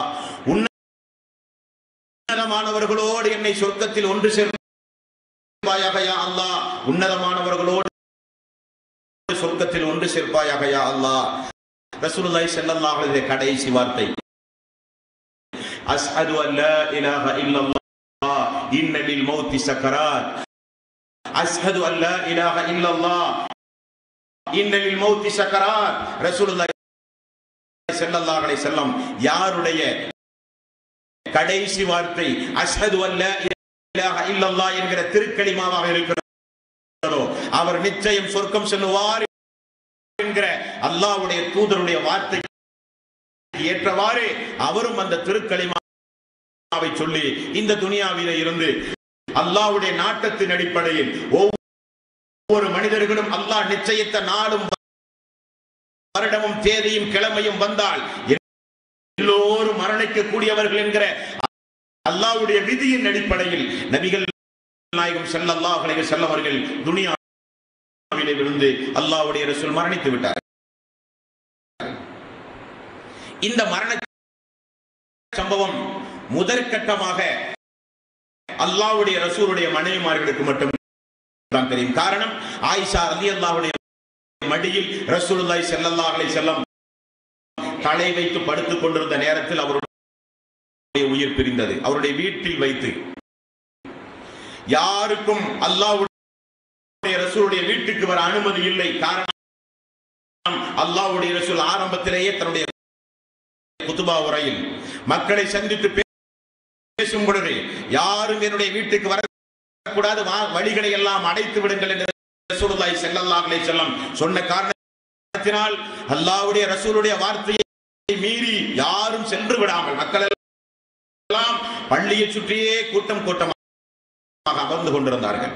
உன்னதமானவர்களோடு என்னை சொர்க்கத்தில் ஒன்று சேர்ப்பாயாக யா அல்லாஹ் உன்னதமானவர்களோடு சொர்க்கத்தில் ஒன்று சேர்ப்பாயாக யா அல்லாஹ் ரசூலுல்லாஹி ஸல்லல்லாஹு அலைஹி வஸல்லம் கடைசி வார்த்தை அஸ்ஹது அன் லா இலாஹ இல்லல்லாஹ் இன்ன லில் மௌத்தி சக்கராத் அஸ்ஹது அன் லா இலாஹ இல்லல்லாஹ் இன்ன லில் மௌத்தி சக்கராத் ரசூலுல்லாஹி ஸல்லல்லாஹு அலைஹி வஸல்லம் யாருடைய கடைசி வார்த்தை அஸ்ஹது அன் லா இலாஹ இல்லல்லாஹ் என்கிற திருக்கலிமாவாக இருக்கிறதோ அவர் நிச்சயம் சொர்க்கம் செல்லுவார் என்கிற அல்லாஹ்வுடைய தூதருடைய வார்த்தை ஏற்றவாறு அவரும் அந்த திருக்கலிமாவை சொல்லி இந்த துனியாவில இருந்து அல்லாஹ்வுடைய நாட்டத்தின் அடிப்படையில் ஒவ்வொரு மனிதர்களும் அல்லாஹ் நிச்சயித்த நாளும் வருடமும் தேதியும் கிழமையும் வந்தால் எல்லோரும் மரணிக்க கூடியவர்கள் என்கிற அல்லாஹ்வுடைய விதியின் அடிப்படையில் நபிகள் நாயகம் ஸல்லல்லாஹு அலைஹி வஸல்லம் அவர்கள் துனியாவிலே விழுந்து அல்லாஹ்வுடைய ரசூல் மரணித்து விட்டார் இந்த மரண சம்பவம் முதற்கட்டமாக அல்லாஹ்வுடைய ரசூலுடைய மனைவிமார்களுக்கு மட்டும் தான் தெரியும் காரணம் ஆயிஷா ரலியல்லாஹுடைய மடியில் ரசூலுல்லாஹி ஸல்லல்லாஹு அலைஹி வஸல்லம் தலை வைத்து படுத்துக் கொண்டிருந்த நேரத்தில் அவருடைய உயிர் பிரிந்தது அவருடைய வீட்டில் வைத்து யாருக்கும் அல்லாஹ்வுடைய ரசூலுடைய வீட்டுக்கு வர அனுமதி இல்லை காரணம் அல்லாஹ்வுடைய ரசூல் ஆரம்பத்திலேயே தன்னுடைய குத்துபா உரையில் மக்களை சந்தித்து பேசும் பொழுது யாரும் என்னுடைய வீட்டுக்கு வரக்கூடாது வா- வழிகளை எல்லாம் அடைத்து விடுங்கள் என்று ரசூலுல்லாஹி ஸல்லல்லாஹு அலைஹி வஸல்லம் சொன்ன காரணத்தினால் அல்லாஹ்வுடைய ரசூலுடைய வார்த்தையை மீறி யாரும் சென்று விடாமல் மக்கள் எல்லாம் பள்ளியை சுற்றியே கூட்டம் கூட்டமாக அமர்ந்து கொண்டிருந்தார்கள்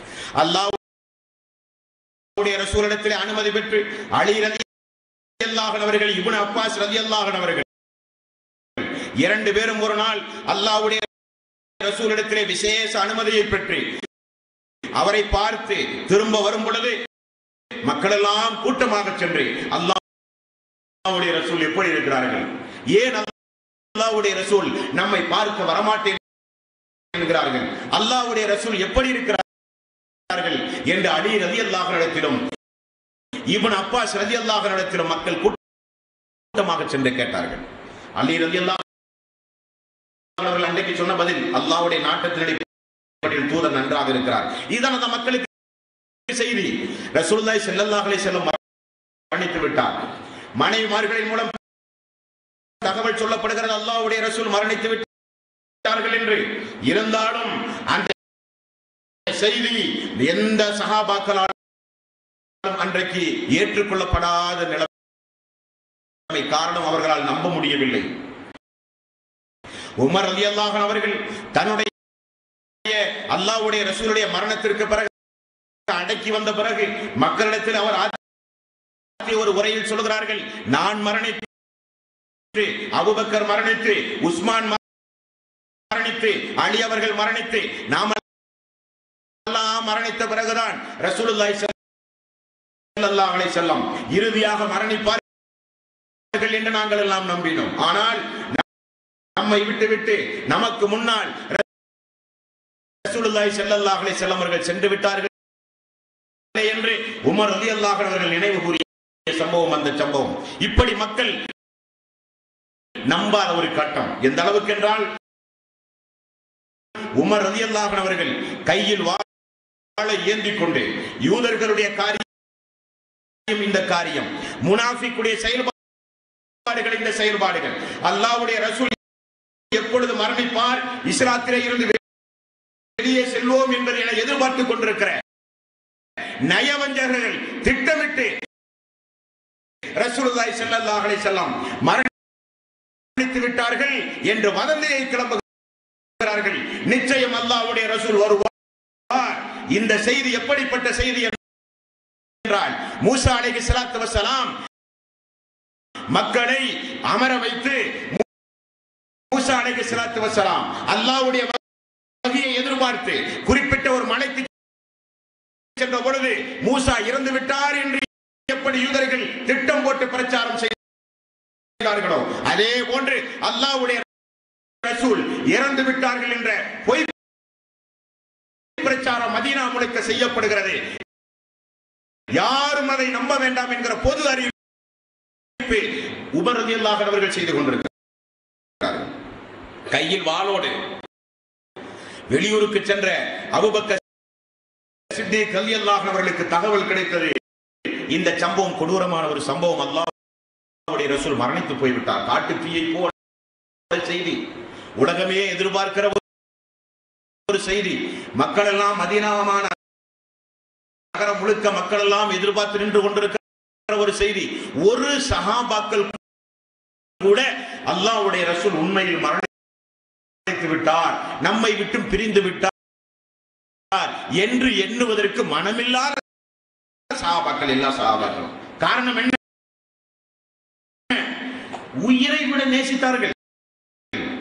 அல்லாஹ்வுடைய ரசூலிடத்திலே அனுமதி பெற்று அலி ரலியல்லாஹு அவர்கள் இப்னு அப்பாஸ் ரலியல்லாஹு அவர்கள் இரண்டு பேரும் ஒரு நாள் அல்லாஹ்வுடைய ரசூலிடத்திலே விசேஷ அனுமதியை பெற்று அவரை பார்த்து திரும்ப வரும் பொழுது மக்கள் எல்லாம் கூட்டமாக சென்று அல்லாஹ்வுடைய ரசூல் எப்படி இருக்கிறார்கள் ஏன் அல்லாஹ்வுடைய ரசூல் நம்மை பார்க்க வரமாட்டேன் என்கிறார்கள் அல்லாஹ்வுடைய ரசூல் எப்படி இருக்கிறார்கள் என்று அலி ரலியல்லாஹு இடத்திலும் இப்னு அப்பாஸ் ரலியல்லாஹு இடத்திலும் மக்கள் கூட்டமாக சென்று கேட்டார்கள் அலி ரலியல்லாஹு அவர்கள் அன்றைக்கு சொன்ன பதில் அல்லாஹ்வுடைய நாட்டத்தின் அடிப்படையில் தூதர் நன்றாக இருக்கிறார் இதுதான் அந்த மக்களுக்கு செய்தி ரசூலுல்லாஹி ஸல்லல்லாஹு அலைஹி வஸல்லம் மரணித்து விட்டார் மனைவிமார்களின் மூலம் தகவல் சொல்லப்படுகிறது அல்லாஹ்வுடைய ரசூல் மரணித்து விட்டார்கள் என்று இருந்தாலும் அந்த செய்தி எந்த சகாபாக்களாலும் அன்றைக்கு ஏற்றுக்கொள்ளப்படாத நிலைமை காரணம் அவர்களால் நம்ப முடியவில்லை உமர் ரலியல்லாஹு அவர்கள் தன்னுடைய அல்லாஹ்வுடைய ரசூலுடைய மரணத்திற்கு பிறகு அடக்கி வந்த பிறகு மக்களிடத்தில் அவர் ஆற்றிய ஒரு உரையில் சொல்கிறார்கள் நான் மரணித்து அபூபக்கர் மரணித்து உஸ்மான் மரணித்து அலி அவர்கள் மரணித்து நாம் எல்லாம் மரணித்த பிறகுதான் ரசூலுல்லாஹி ஸல்லல்லாஹு அலைஹி வஸல்லம் இறுதியாக மரணிப்பார்கள் என்று நாங்கள் எல்லாம் நம்பினோம் ஆனால் நம்மை விட்டுவிட்டு நமக்கு முன்னால் ரசூலுல்லாஹி ஸல்லல்லாஹு அலைஹி வஸல்லம் அவர்கள் சென்று விட்டார்கள் என்று உமர் ரலியல்லாஹு அன்ஹு அவர்கள் நினைவு கூறிய சம்பவம் அந்த சம்பவம் இப்படி மக்கள் நம்பாத ஒரு கட்டம் எந்த அளவுக்கு என்றால் உமர் ரலியல்லாஹு அன்ஹு அவர்கள் கையில் வாளை ஏந்திக் கொண்டு யூதர்களுடைய காரியம் இந்த காரியம் முனாஃபிக்குடைய செயல்பாடுகள் இந்த செயல்பாடுகள் அல்லாஹ்வுடைய ரசூல் எப்பொழுது மரணிப்பார் இஸ்லாத்திலே இருந்து வெளியே செல்வோம் என்பதை என எதிர்பார்த்துக் கொண்டிருக்கிற நயவஞ்சகர்கள் திட்டமிட்டு ரசூலுல்லாஹி ஸல்லல்லாஹு அலைஹி வஸல்லம் மரணித்து விட்டார்கள் என்று வதந்தியை கிளம்புகிறார்கள் நிச்சயம் அல்லாஹ்வுடைய ரசூல் வருவார் இந்த செய்தி எப்படிப்பட்ட செய்தி என்றால் மூசா அலைஹி ஸலாத்து வஸலாம் மக்களை அமர வைத்து மூசா அலைஹி ஸலாத்து வஸலாம் அல்லாஹ்வுடைய வகையை எதிர்பார்த்து குறிப்பிட்ட ஒரு மலைக்கு சென்ற பொழுது மூசா இறந்து விட்டார் என்று எப்படி யூதர்கள் திட்டம் போட்டு பிரச்சாரம் செய்தார்களோ அதே போன்று அல்லாஹ்வுடைய ரசூல் இறந்து விட்டார்கள் என்ற பொய் பிரச்சாரம் மதீனா முழுக்க செய்யப்படுகிறது யாரும் அதை நம்ப வேண்டாம் என்கிற பொது அறிவிப்பு உபரதி அவர்கள் செய்து கொண்டிருக்கிறார்கள் கையில் வாளோடு வெளியூருக்கு சென்ற அபுபக்கர் சித்திக் ரலியல்லாஹு அவர்களுக்கு தகவல் கிடைத்தது இந்த சம்பவம் கொடூரமான ஒரு சம்பவம் அல்லாஹ்வுடைய ரசூல் மரணித்து போய்விட்டார் காட்டு தீயை போல செய்தி உலகமே எதிர்பார்க்கிற ஒரு செய்தி மக்கள் எல்லாம் மதீனாமான நகரம் முழுக்க மக்கள் எல்லாம் எதிர்பார்த்து நின்று கொண்டிருக்கிற ஒரு செய்தி ஒரு சஹாபாக்கள் கூட அல்லாஹ்வுடைய ரசூல் உண்மையில் மரணித்து விட்டார் நம்மை விட்டும் பிரிந்து விட்டார் என்று எண்ணுவதற்கு மனமில்லாத சஹாபாக்கள் எல்லா சஹாபாக்களும் காரணம் என்ன உயிரை விட நேசித்தார்கள்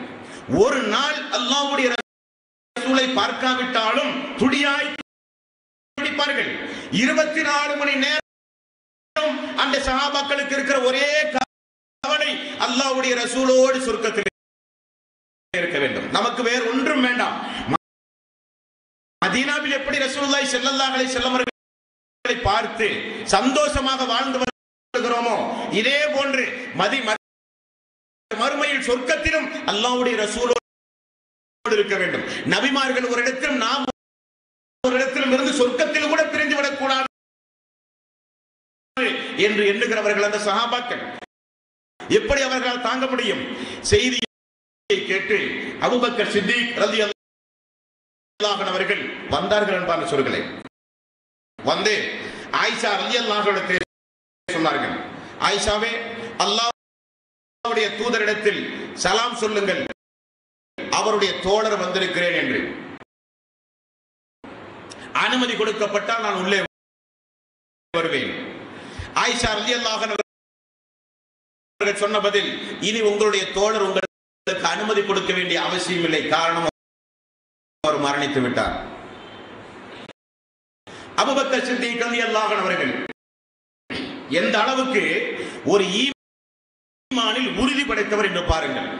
ஒரு நாள் அல்லாஹ்வுடைய ரசூலை பார்க்காவிட்டாலும் துடியாய் துடிப்பார்கள் இருபத்தி நாலு மணி நேரம் அந்த சஹாபாக்களுக்கு இருக்கிற ஒரே கவலை அல்லாஹ்வுடைய ரசூலோடு சொர்க்கத்தில் இருக்க வேண்டும் நமக்கு வேறு ஒன்றும் வேண்டாம் மதீனாவில் எப்படி ரசூலுல்லாஹி ஸல்லல்லாஹு அலைஹி வஸல்லம் அவர்களை பார்த்து சந்தோஷமாக வாழ்ந்து வருகிறோமோ இதே போன்று மதி மறுமையில் சொர்க்கத்திலும் அல்லாஹ்வுடைய ரசூலோடு இருக்க வேண்டும் நபிமார்கள் ஒரு இடத்திலும் நாம் ஒரு இடத்திலும் இருந்து சொர்க்கத்தில் கூட பிரிந்து விடக்கூடாது என்று எண்ணுகிறவர்கள் அந்த சஹாபாக்கள் எப்படி அவர்களால் தாங்க முடியும் செய்தியை கேட்டு அபூபக்கர் சித்திக் ரலியல்லாஹு அல்லாஹன் அவர்கள் வந்தார்கள் என்பான சொல்களை வந்து ஆயிஷா ரலியல்லாஹு இடத்தில் சொன்னார்கள் ஆயிஷாவே அல்லாஹ்வுடைய தூதரிடத்தில் சலாம் சொல்லுங்கள் அவருடைய தோழர் வந்திருக்கிறேன் என்று அனுமதி கொடுக்கப்பட்டால் நான் உள்ளே வருவேன் ஆயிஷா ரலியல்லாஹு அவர்கள் சொன்ன பதில் இனி உங்களுடைய தோழர் உங்களுக்கு அனுமதி கொடுக்க வேண்டிய அவசியம் இல்லை காரணம் அவர் மரணித்து விட்டார் அபுபக்கர் சித்திக் ரலியல்லாஹு அவர்கள் எந்த அளவுக்கு ஒரு ஈமானில் உறுதி படைத்தவர் என்று பாருங்கள்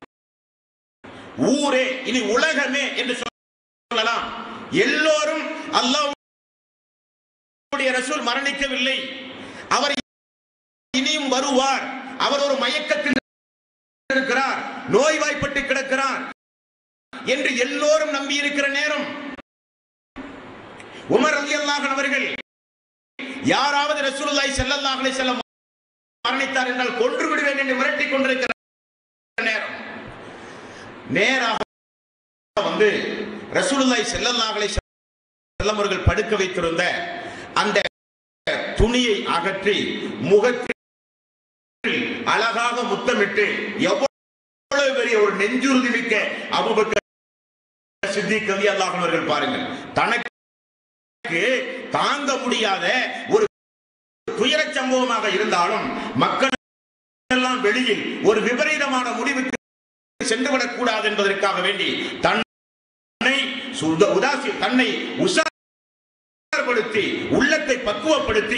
ஊரே இனி உலகமே என்று சொல்லலாம் எல்லோரும் அல்லாஹ்வுடைய ரசூல் மரணிக்கவில்லை அவர் இனியும் வருவார் அவர் ஒரு மயக்கத்தில் இருக்கிறார் நோய்வாய்ப்பட்டு கிடக்கிறார் என்று எல்லோரும் நம்பி இருக்கிற நேரம் உமர் ரலியல்லாஹு அவர்கள் யாராவது ரசூலுல்லாஹி ஸல்லல்லாஹு அலைஹி வஸல்லம் மரணித்தார் என்றால் கொன்று விடுவேன் என்று மிரட்டிக் கொண்டிருக்கிற நேரம் நேராக வந்து ரசூலுல்லாஹி ஸல்லல்லாஹு அலைஹி வஸல்லம் அவர்கள் படுக்க வைத்திருந்த அந்த துணியை அகற்றி முகத்தில் அழகாக முத்தமிட்டு எவ்வளவு பெரிய ஒரு நெஞ்சுறுதி மிக்க அபூபக்கர் சித்திக் ரலியல்லாஹு அவர்கள் பாருங்கள் தனக்கு தாங்க முடியாத ஒரு துயரச் சம்பவமாக இருந்தாலும் மக்கள் எல்லாம் வெளியில் ஒரு விபரீதமான முடிவுக்கு சென்றுவிடக் கூடாது என்பதற்காக வேண்டி தன்னை சுத- உதாசி தன்னை உசாரப்படுத்தி உள்ளத்தை பக்குவப்படுத்தி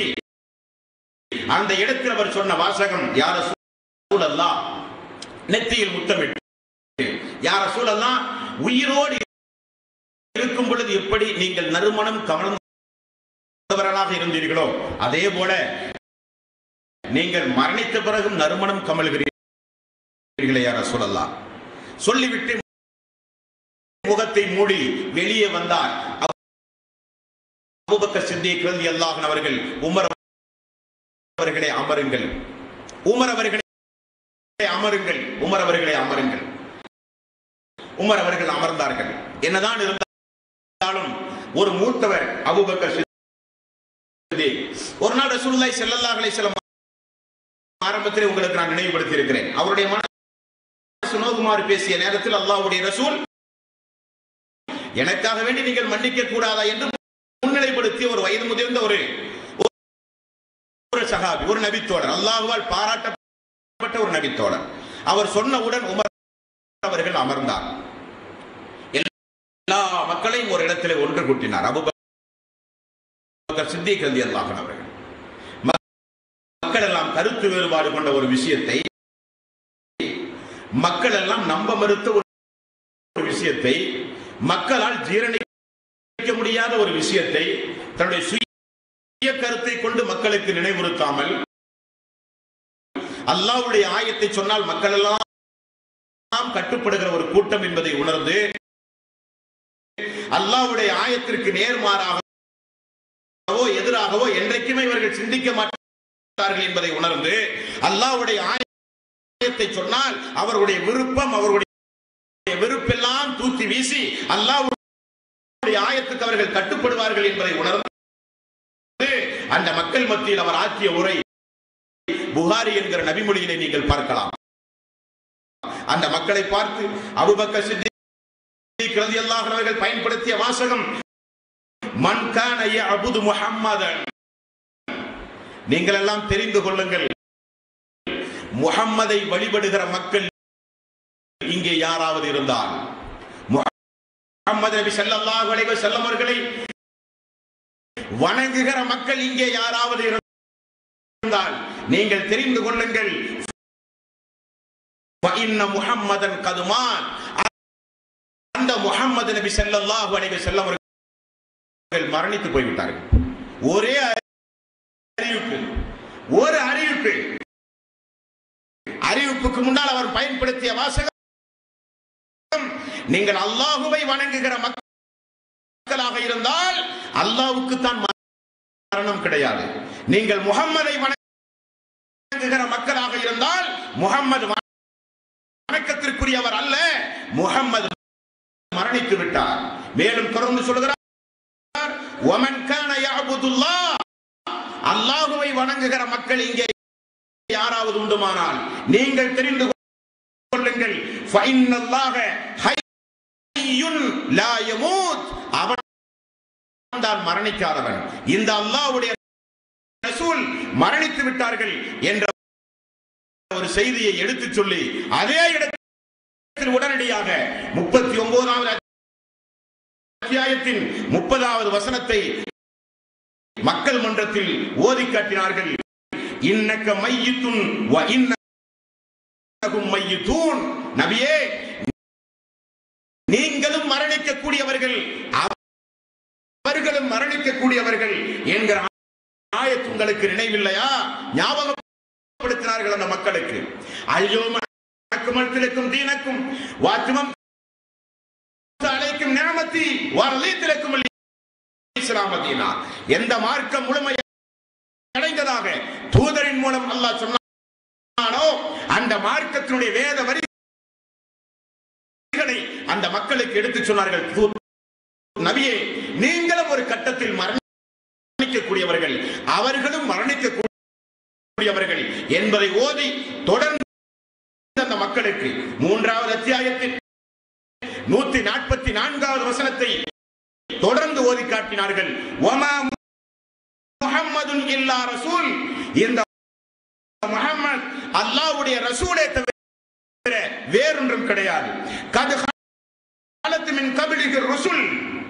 அந்த இடத்தில் அவர் சொன்ன வாசகம் யார சூழல்லா நெத்தியில் முத்தமிட்டு யார சூழல்லா உயிரோடு இருக்கும் பொழுது எப்படி நீங்கள் நறுமணம் கமழ்ந்தவர்களாக இருந்தீர்களோ அதே போல நீங்கள் மரணித்த பிறகும் நறுமணம் கமழ்கிறீர்களே யார சொல்லலாம் சொல்லிவிட்டு முகத்தை மூடி வெளியே வந்தார் அபூபக்கர் சித்திக் ரலியல்லாஹு அவர்கள் உமர் அவர்களே அமருங்கள் உமர் அவர்களே அமருங்கள் உமர் அவர்களே அமருங்கள் உமர் அவர்கள் அமர்ந்தார்கள் என்னதான் இருந்தாலும் ஒரு மூத்தவர் அபூபக்கர் சித்திக் ஒரு நாள் ரசூலுல்லாஹி ஸல்லல்லாஹு அலைஹி வஸல்லம் ஆரம்பத்தில் உங்களுக்கு நான் நினைவுபடுத்தி இருக்கிறேன் அவருடைய மன சுனோகுமார் பேசிய நேரத்தில் அல்லாஹ்வுடைய ரசூல் எனக்காக வேண்டி நீங்கள் மன்னிக்க கூடாதா என்று முன்னிலைப்படுத்திய ஒரு வயது முதிர்ந்த ஒரு ஒரு சகாபி ஒரு நபித்தோழர் அல்லாஹுவால் பாராட்டப்பட்ட ஒரு நபித்தோழர் அவர் சொன்னவுடன் உமர் அவர்கள் அமர்ந்தார் எல்லா மக்களையும் ஒரு இடத்திலே ஒன்று கூட்டினார் அபூபக்கர் சித்திக் ரலியல்லாஹு அன்ஹு அவர்கள் மக்கள் எல்லாம் கருத்து வேறுபாடு கொண்ட ஒரு விஷயத்தை மக்கள் எல்லாம் நம்ப மறுத்த ஒரு விஷயத்தை மக்களால் ஜீரணிக்க முடியாத ஒரு விஷயத்தை தன்னுடைய சுய கருத்தை கொண்டு மக்களுக்கு நினைவுறுத்தாமல் அல்லாஹ்வுடைய ஆயத்தை சொன்னால் மக்கள் எல்லாம் கட்டுப்படுகிற ஒரு கூட்டம் என்பதை உணர்ந்து அல்லாஹ்வுடைய ஆயத்திற்கு நேர்மாறாகவோ எதிராகவோ என்றைக்குமே இவர்கள் சிந்திக்க மாட்டார்கள் என்பதை உணர்ந்து அல்லாஹ்வுடைய ஆயத்தை சொன்னால் அவர்களுடைய விருப்பம் அவர்களுடைய வெறுப்பெல்லாம் தூக்கி வீசி அல்லாஹ்வுடைய ஆயத்துக்கு அவர்கள் கட்டுப்படுவார்கள் என்பதை உணர்ந்து அந்த மக்கள் மத்தியில் அவர் ஆற்றிய உரை புகாரி என்கிற நபிமொழியினை நீங்கள் பார்க்கலாம் அந்த மக்களை பார்த்து அபுபக்கர் சித்திக் ரலியல்லாஹு அன்ஹு அவர்கள் பயன்படுத்திய வாசகம் மன் கான யஅபுது முஹம்மதன் நீங்கள் எல்லாம் தெரிந்து கொள்ளுங்கள் முஹம்மதை வழிபடுகிற மக்கள் இங்கு இங்கே யாராவது இருந்தால் முகமது நபி ஸல்லல்லாஹு அலைஹி வஸல்லம் அவர்களை வணங்குகிற மக்கள் இங்கே யாராவது இருந்தால் நீங்கள் தெரிந்து கொள்ளுங்கள் فإن முஹம்மதன் கதுமான் அந்த முஹம்மது நபி ஸல்லல்லாஹு அலைஹி வஸல்லம் அவர்கள் மரணித்து போய்விட்டார்கள் ஒரே அறிவிப்பு ஒரு அறிவிப்பு அறிவிப்புக்கு முன்னால் அவர் பயன்படுத்திய வாசகம் நீங்கள் அல்லாஹுவை வணங்குகிற மக்களாக இருந்தால் அல்லாஹ்வுக்கு தான் மரணம் கிடையாது நீங்கள் முகம்மதை வணங்குகிற மக்களாக இருந்தால் முகம்மது வணக்கத்திற்குரியவர் அல்ல முகம்மது மரணித்து விட்டார் மேலும் தொடர்ந்து சொல்கிறார் ஒமன் கான யஅபுதுல்லாஹ் அல்லாஹுவை வணங்குகிற மக்கள் இங்கே யாராவது உண்டுமானால் நீங்கள் தெரிந்து கொள்ளுங்கள் ஃபைனல்லாஹ ஹய்யுன் லா யமூத் அவன் தான் மரணிக்காதவன் இந்த அல்லாஹ்வுடைய ரசூல் மரணித்து விட்டார்கள் என்ற ஒரு செய்தியை எடுத்துச் சொல்லி அதே இடத்தில் உடனடியாக முப்பத்தி ஒன்பதாவது அத்தியாயத்தின் முப்பதாவது வசனத்தை மக்கள் மன்றத்தில் ஓதி காட்டினார்கள் இன்னக்க மையித்துன் வ இன்னகும் மையித்தூன் நபியே நீங்களும் மரணிக்கக்கூடியவர்கள் அவர்களும் மரணிக்கக்கூடியவர்கள் என்கிற ஆயத் உங்களுக்கு நினைவில்லையா ஞாபகப்படுத்தினார்கள் அந்த மக்களுக்கு அல்யோம அக்குமத்திற்கும் தீனக்கும் வாத்துமம் அழைக்கும் நியமத்தி வரலீத்திற்கும் இஸ்லாமதீனா எந்த மார்க்கம் முழுமை அடைந்ததாக தூதரின் மூலம் அல்லாஹ் சொன்னானோ அந்த மார்க்கத்தினுடைய வேத வரிகளை அந்த மக்களுக்கு எடுத்துச் சொன்னார்கள் தூ- நபியே நீங்களும் ஒரு கட்டத்தில் மரணிக்கக்கூடியவர்கள் அவர்களும் மரணிக்கக்கூடியவர்கள் என்பதை ஓதி தொடர்ந்து அந்த மக்களுக்கு மூன்றாவது அத்தியாயத்தில் நூத்தி நாற்பத்தி நான்காவது வசனத்தை தொடர்ந்து ஓதி காட்டினார்கள் ஒமா முஹம்மதுன் இல்லா ரசூல் இந்த முஹம்மத் அல்லாஹ்வுடைய ரசூலே தவிர வேறொன்றும் கிடையாது கது காலத்து மின் கபிலிக ரசூல்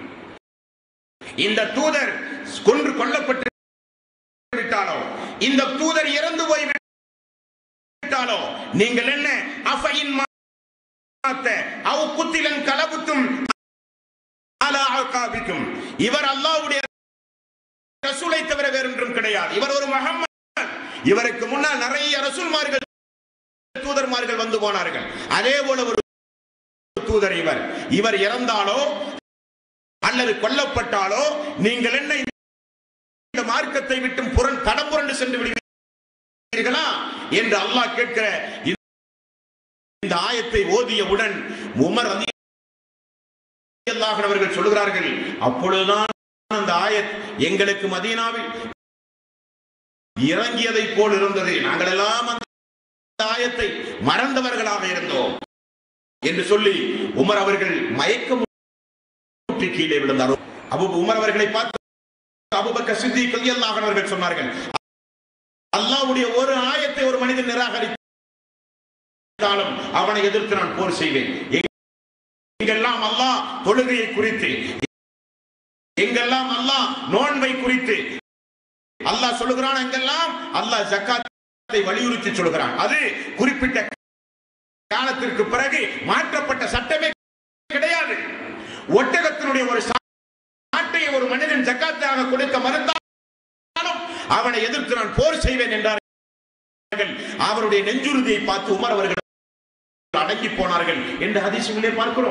இந்த தூதர் கொன்று கொல்லப்பட்டு விட்டாலோ இந்த தூதர் இறந்து போய் விட்டாலோ நீங்கள் என்ன அஃபைன் மாத்த அவ் குத்திலன் கலபுத்தும் அலா அகாபிக்கும் இவர் அல்லாஹ்வுடைய ரசூலை தவிர வேறொன்றும் கிடையாது இவர் ஒரு முஹம்மது இவருக்கு முன்னால் நிறைய ரசூல்மார்கள் தூதர்மார்கள் வந்து போனார்கள் அதே போல ஒரு தூதர் இவர் இவர் இறந்தாலோ அல்லது கொல்லப்பட்டாலோ நீங்கள் என்ன இந்த மார்க்கத்தை விட்டு புரண் தடம் புரண்டு சென்று விடுவீர்களா என்று அல்லாஹ் கேட்கிற இந்த ஆயத்தை ஓதியவுடன் உமர் ரதி அவர்கள் சொல்லுகிறார்கள் அப்பொழுதுதான் அந்த ஆயத் எங்களுக்கு மதீனாவில் இறங்கியதை போல் இருந்தது நாங்கள் எல்லாம் அந்த ஆயத்தை மறந்தவர்களாக இருந்தோம் என்று சொல்லி உமர் அவர்கள் மயக்கம் முற்றி கீழே விழுந்தார் அபு உமர் அவர்களை பார்த்து அபுபக்கர் சித்திக் ரலியல்லாஹு அன்ஹு அவர்கள் சொன்னார்கள் அல்லாஹ்வுடைய ஒரு ஆயத்தை ஒரு மனிதன் நிராகரித்தாலும் அவனை எதிர்த்து நான் போர் செய்வேன் எங்கெல்லாம் அல்லாஹ் தொழுகையை குறித்து எங்கெல்லாம் அல்லாஹ் நோன்பை குறித்து அல்லாஹ் சொல்லுகிறான் எங்கெல்லாம் அல்லாஹ் ஜக்காத்தை வலியுறுத்தி சொல்கிறான் அது குறிப்பிட்ட காலத்திற்கு பிறகு மாற்றப்பட்ட சட்டமே கிடையாது ஒட்டகத்தினுடைய ஒரு சாட்டையை ஒரு மனிதன் ஜக்காத்தாக கொடுக்க மறுத்தாலும் அவனை எதிர்த்து நான் போர் செய்வேன் என்றார்கள் அவருடைய நெஞ்சுறுதியை பார்த்து உமர் அவர்கள் அடங்கி போனார்கள் என்று ஹதீசுகளே பார்க்கிறோம்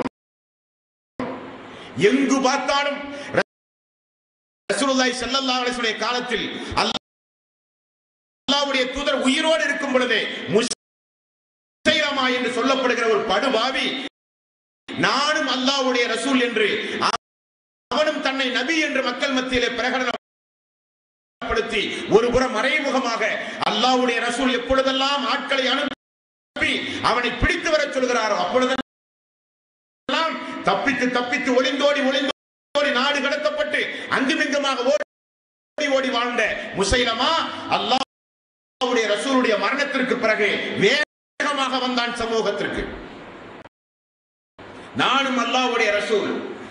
எங்கு பார்த்தாலும் ரசூலுல்லாஹி ஸல்லல்லாஹு அலைஹி வஸல்லம் காலத்தில் அல்லாஹ்வுடைய தூதர் உயிரோடு இருக்கும் பொழுதே முசைலமா என்று சொல்லப்படுகிற ஒரு படுபாவி நானும் அல்லாஹ்வுடைய ரசூல் என்று அவனும் தன்னை நபி என்று மக்கள் மத்தியிலே பிரகடனப்படுத்தி ஒரு புறம் மறைமுகமாக அல்லாஹ்வுடைய ரசூல் எப்பொழுதெல்லாம் ஆட்களை அனுப்பி அவனை பிடித்து வரச் சொல்கிறாரோ அப்பொழுதெல்லாம் தப்பித்து தப்பித்து ஒளிந்தோடி ஒளிந்தோடி நாடு கடத்தப்பட்டு அங்குமிங்குமாக ஓடி ஓடி வாழ்ந்த முசைலமா அல்லாஹ்வுடைய ரசூலுடைய மரணத்திற்கு பிறகு வேகமாக வந்தான் சமூகத்திற்கு நானும் அல்லாஹ்வுடைய ரசூல்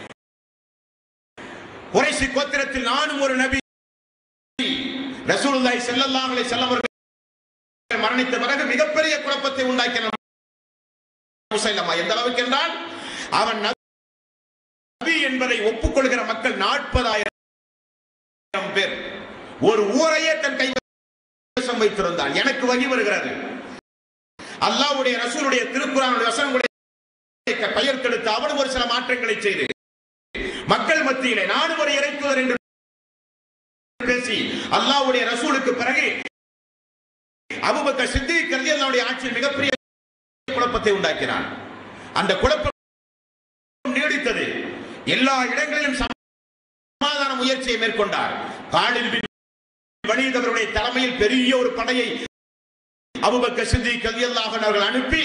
குறைசி கோத்திரத்தில் நானும் ஒரு நபி ரசூலுல்லாஹி ஸல்லல்லாஹு அலைஹி வஸல்லம் அவர்கள் மரணித்த பிறகு மிகப்பெரிய குழப்பத்தை உண்டாக்கின முசைலமா எந்த அளவுக்கு என்றால் அவன் நபி என்பதை ஒப்புக்கொள்கிற மக்கள் நாற்பதாயிரம் பேர் ஒரு ஊரையே தன் கைவசம் வைத்திருந்தான் எனக்கு வகி வருகிறது அல்லாஹ்வுடைய ரசூலுடைய திருக்குறானுடைய வசனங்களுடைய பெயர்த்தெடுத்து அவனும் ஒரு சில மாற்றங்களை செய்து மக்கள் மத்தியிலே நானும் ஒரு இறைத்துவர் என்று பேசி அல்லாஹ்வுடைய ரசூலுக்கு பிறகு அபூபக்கர் சித்திக் ரலியல்லாஹுடைய ஆட்சியில் மிகப்பெரிய குழப்பத்தை உண்டாக்கினான் அந்த குழப்பம் நீடித்தது எல்லா இடங்களிலும் சமாதான முயற்சியை மேற்கொண்டார் காலில் பின் வலீத் அவருடைய தலைமையில் பெரிய ஒரு படையை அபூபக்கர் சித்திக் ரலியல்லாஹு அன்ஹு அவர்கள் அனுப்பி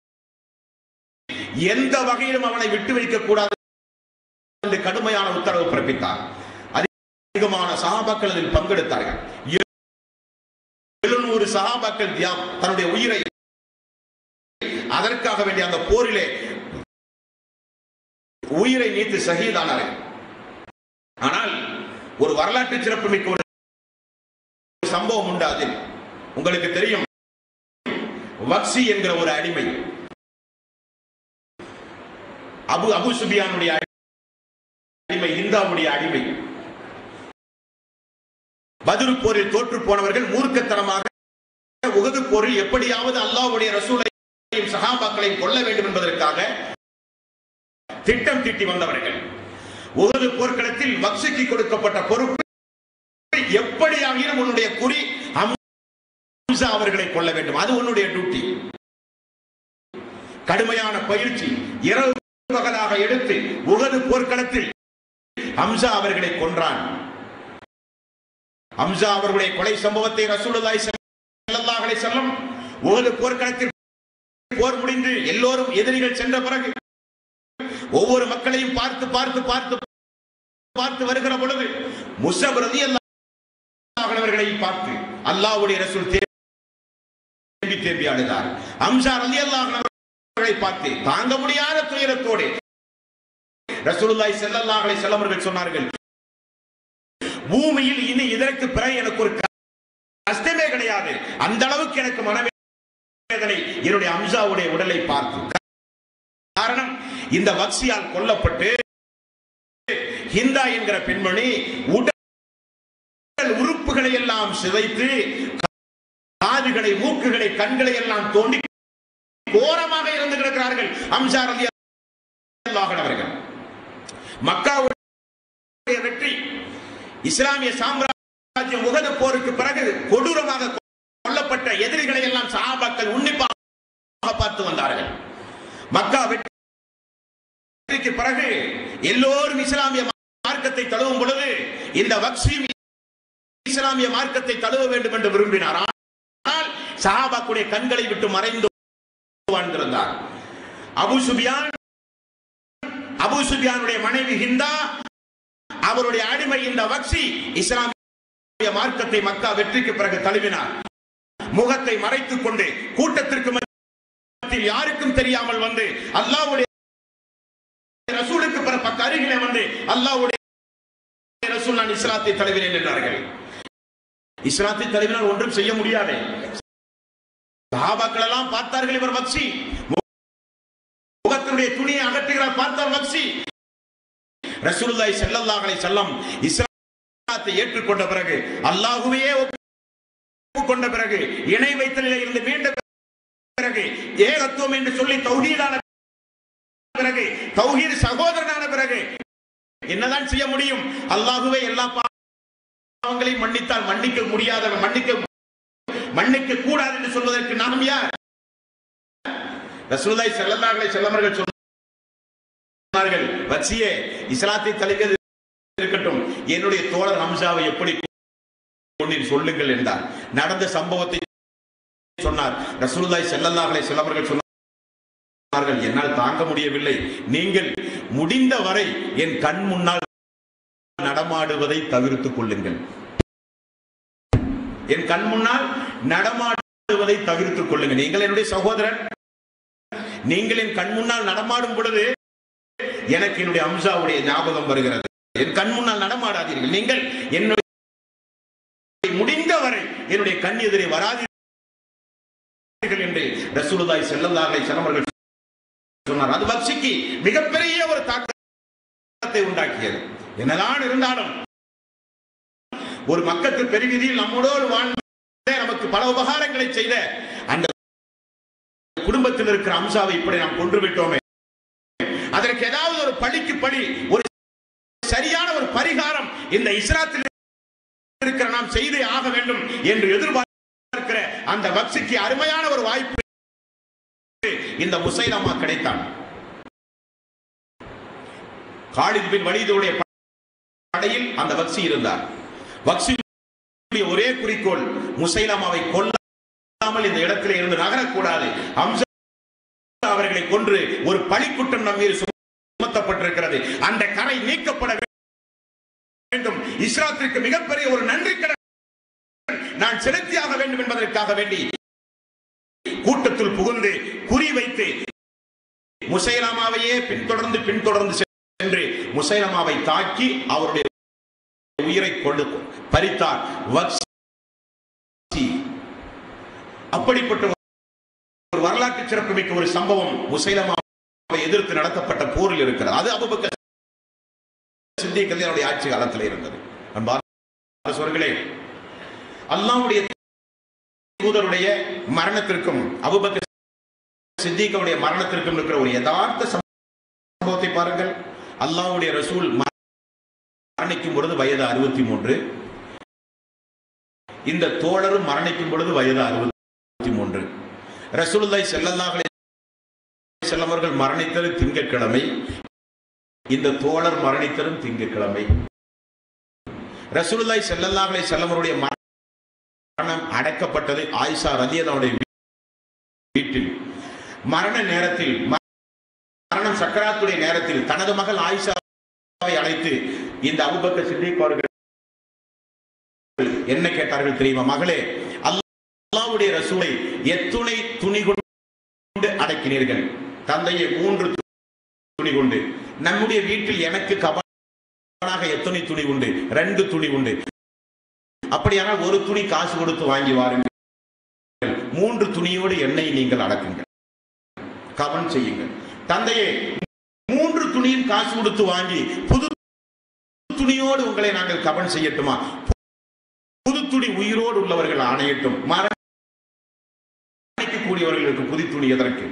எந்த வகையிலும் அவனை விட்டு வைக்க கூடாது என்று கடுமையான உத்தரவு பிறப்பித்தார் அதிகமான சகாபாக்கள் அதில் பங்கெடுத்தார்கள் எழுநூறு சகாபாக்கள் தியாம் தன்னுடைய உயிரை அதற்காக வேண்டிய அந்த போரிலே உயிரை நீத்து ஷஹீதானார்கள் ஆனால் ஒரு வரலாற்று சிறப்புமிக்க ஒரு சம்பவம் உண்டு அதில் உங்களுக்கு தெரியும் வக்சி என்கிற ஒரு அடிமை அபு அபு சுபியானுடைய அடிமை இந்தாவுடைய அடிமை பதிரு போரில் தோற்று போனவர்கள் மூர்க்கத்தனமாக உகது போரில் எப்படியாவது அல்லாஹ்வுடைய ரசூலையும் சஹாபாக்களையும் கொல்ல வேண்டும் என்பதற்காக திட்டம் தீட்டி வந்தவர்கள் உகது போர்க்களத்தில் வக்சிக்கு கொடுக்கப்பட்ட பொறுப்பு எப்படியாகிலும் உன்னுடைய குறி ஹம்சா அவர்களை கொல்ல வேண்டும் அது உன்னுடைய டியூட்டி கடுமையான பயிற்சி இரவு பகலாக எடுத்து உகது போர்க்களத்தில் ஹம்சா அவர்களை கொன்றான் ஹம்சா அவர்களுடைய கொலை சம்பவத்தை ரசூலுல்லாஹி ஸல்லல்லாஹு அலைஹி வஸல்லம் உகது போர்க்களத்தில் போர் முடிந்து எல்லோரும் எதிரிகள் சென்ற பிறகு ஒவ்வொரு மக்களையும் பார்த்து பார்த்து பார்த்து பார்த்து வருகிற பொழுது முசப் ரலியல்லாஹு அவர்களை பார்த்து அல்லாஹ்வுடைய ரசூல் தேம்பி தேம்பி அழுதார் ஹம்சா ரலியல்லாஹு அவர்களை பார்த்து தாங்க முடியாத துயரத்தோடு ரசூலுல்லாஹி ஸல்லல்லாஹு அலைஹி வஸல்லம் அவர்கள் சொன்னார்கள் பூமியில் இனி இதற்கு பிறகு எனக்கு ஒரு கஷ்டமே கிடையாது அந்த அளவுக்கு எனக்கு மனவேதனை என்னுடைய அம்சாவுடைய உடலை பார்த்து காரணம் இந்த வக்சியால் கொல்லப்பட்டு ஹிந்தா என்கிற பெண்மணி உடல் உறுப்புகளை எல்லாம் சிதைத்து காதுகளை மூக்குகளை கண்களை எல்லாம் தோண்டி கோரமாக இருந்து கிடக்கிறார்கள் அம்சார் அலி அவர்கள் மக்காவுடைய வெற்றி இஸ்லாமிய சாம்ராஜ்யம் உகது போருக்கு பிறகு கொடூரமாக கொல்லப்பட்ட எதிரிகளை எல்லாம் சஹாபாக்கள் உன்னிப்பாக பார்த்து வந்தார்கள் மக்கா வெற்றிக்கு பிறகு எல்லோரும் இஸ்லாமிய மார்க்கத்தை தழுவும் பொழுது இந்த வக்ஸீம் இஸ்லாமிய மார்க்கத்தை தழுவ வேண்டும் என்று விரும்பினார் ஆனால் சஹாபாக்குடைய கண்களை விட்டு மறைந்து வாழ்ந்திருந்தார் அபு சுபியான் அபு சுபியானுடைய மனைவி ஹிந்தா அவருடைய அடிமை இந்த வக்சி இஸ்லாமிய மார்க்கத்தை மக்கா வெற்றிக்கு பிறகு தழுவினார் முகத்தை மறைத்துக் கொண்டு கூட்டத்திற்கு மத்தியில் யாருக்கும் தெரியாமல் வந்து அல்லாஹ்வுடைய ரசூலுக்கு பிற பக்க அருகிலே வந்து அல்லாஹ்வுடைய ரசூல் நான் இஸ்லாத்தை தழுவினேன் என்றார்கள் இஸ்லாத்தை தழுவினால் ஒன்றும் செய்ய முடியாது சஹாபாக்கள் எல்லாம் பார்த்தார்கள் இவர் வக்சி முகத்தினுடைய துணியை அகற்றுகிறார் பார்த்தார் வக்சி ரசூலுல்லாஹி ஸல்லல்லாஹு அலைஹி வஸல்லம் இஸ்லாத்தை ஏற்றுக்கொண்ட பிறகு அல்லாஹ்வையே ஒப்புக்கொண்ட பிறகு இணை வைத்தலில் இருந்து மீண்ட பிறகு ஏகத்துவம் என்று சொல்லி தௌஹீதான பிறகு தௌஹீத் சகோதரனான பிறகு என்னதான் செய்ய முடியும் அல்லாஹ்வே எல்லா பாவங்களையும் மன்னித்தால் மன்னிக்க முடியாதவன் மன்னிக்க மன்னிக்க கூடாது என்று சொல்வதற்கு நாம் யார் ரசூலுல்லாஹி ஸல்லல்லாஹு அலைஹி வஸல்லம் அவர்கள் சொன்னார்கள் வச்சியே இஸ்லாத்தை தழுவியது இருக்கட்டும் என்னுடைய தோழர் ஹம்சாவை எப்படி கொண்டீர் சொல்லுங்கள் என்றார் நடந்த சம்பவத்தை சொன்னார் ரசூலுல்லாஹி ஸல்லல்லாஹு அலைஹி வஸல்லம் அவர்கள் சொன்னார்கள் என்னால் தாங்க முடியவில்லை நீங்கள் முடிந்த வரை என் கண் முன்னால் நடமாடுவதை தவிர்த்துக் கொள்ளுங்கள் என் கண் முன்னால் நடமாடுவதை தவிர்த்துக் கொள்ளுங்கள் நீங்கள் என்னுடைய சகோதரன் நீங்கள் என் கண் முன்னால் நடமாடும் பொழுது எனக்கு என்னுடைய அம்சாவுடைய ஞாபகம் வருகிறது என் கண் முன்னால் நடமாடாதீர்கள் நீங்கள் என்னுடைய முடிந்தவரை என்னுடைய கண் எதிரே வராதீர்கள் என்று ரசூலுல்லாஹி ஸல்லல்லாஹு அலைஹி வஸல்லம் அவர்கள் சொன்னார் அது வக்ஷிக்கு மிகப்பெரிய ஒரு தாக்கத்தை உண்டாக்கியது என்னதான் இருந்தாலும் ஒரு மக்கத்து பெருவிதியில் நம்மோடு வாழ்ந்த நமக்கு பல உபகாரங்களை செய்த அந்த குடும்பத்தில் இருக்கிற அம்சாவை இப்படி நாம் கொன்று விட்டோமே அதற்கு ஏதாவது ஒரு பழிக்கு பழி ஒரு சரியான ஒரு பரிகாரம் இந்த இஸ்லாத்தில் இருக்கிற நாம் செய்தே ஆக வேண்டும் என்று எதிர்பார்க்கிற அந்த வக்சிக்கு அருமையான ஒரு வாய்ப்பு இந்த முசைலமா கிடைத்தான் காலித் பின் வலிதுடைய படையில் அந்த வக்சி இருந்தார் வக்சி ஒரே குறிக்கோள் முசைலமாவை கொல்லாமல் இந்த இடத்திலே இருந்து நகரக்கூடாது அம்சா அவர்களை கொன்று ஒரு பழிக்குற்றம் நம் மீது சுமத்தப்பட்டிருக்கிறது அந்த கரை நீக்கப்பட வேண்டும் இஸ்லாத்திற்கு மிகப்பெரிய ஒரு நன்றி கடன் நான் செலுத்தியாக வேண்டும் என்பதற்காக வேண்டி கூட்டத்தில் புகுந்து குறி வைத்து முசைலாமாவையே பின்தொடர்ந்து பின்தொடர்ந்து சென்று முசைலமாவை தாக்கி அவருடைய உயிரை கொண்டு பறித்தார் வக்சி அப்படிப்பட்ட ஒரு வரலாற்று சிறப்புமிக்க ஒரு சம்பவம் முசைலமாவை எதிர்த்து நடத்தப்பட்ட போரில் இருக்கிறது அது அபுபக்கர் சித்திக் கல்யாணுடைய ஆட்சி காலத்தில் இருந்தது அன்பார்ந்த சோர்களே அல்லாஹ்வுடைய தூதருடைய மரணத்திற்கும் அபுபக்கர் சித்திகளுடைய மரணத்திற்கும் இருக்கிற ஒரு யதார்த்த சம்பவத்தை பாருங்கள் அல்லாஹ்வுடைய ரசூல் மரணிக்கும் பொழுது வயது அறுபத்தி மூன்று இந்த தோழரும் மரணிக்கும் பொழுது வயது அறுபத்தி மூன்று ரசூலுல்லாஹி ஸல்லல்லாஹு அலைஹி வஸல்லம் அவர்கள் மரணித்தது திங்கட்கிழமை இந்த தோழர் மரணித்ததும் திங்கட்கிழமை ரசூலுல்லாஹி ஸல்லல்லாஹு அலைஹி வஸல்லம் அவருடைய மரணம் அடக்கப்பட்டது ஆயிஷா ரலியல்லாஹுடைய வீட்டில் மரண நேரத்தில் மரணம் சக்கராத்துடைய நேரத்தில் தனது மகள் ஆயிஷாவை அழைத்து இந்த அபுபக்கர் சித்திக் அவர்கள் என்ன கேட்டார்கள் தெரியுமா மகளே அல்லாஹ்வுடைய ரசூலை எத்துணை துணி கொண்டு அடக்கினீர்கள் தந்தையை மூன்று துணி கொண்டு நம்முடைய வீட்டில் எனக்கு கபனாக எத்தனை துணி உண்டு ரெண்டு துணி உண்டு அப்படியானால் ஒரு துணி காசு கொடுத்து வாங்கி வாருங்கள் மூன்று துணியோடு என்னை நீங்கள் அடக்குங்கள் கவன் செய்யுங்கள் தந்தையே மூன்று துணியும் காசு கொடுத்து வாங்கி புது துணியோடு உங்களை நாங்கள் கவன் செய்யட்டுமா புது துணி உயிரோடு உள்ளவர்கள் ஆணையட்டும் மரணிக்கக்கூடியவர்களுக்கு புது துணி எதற்கு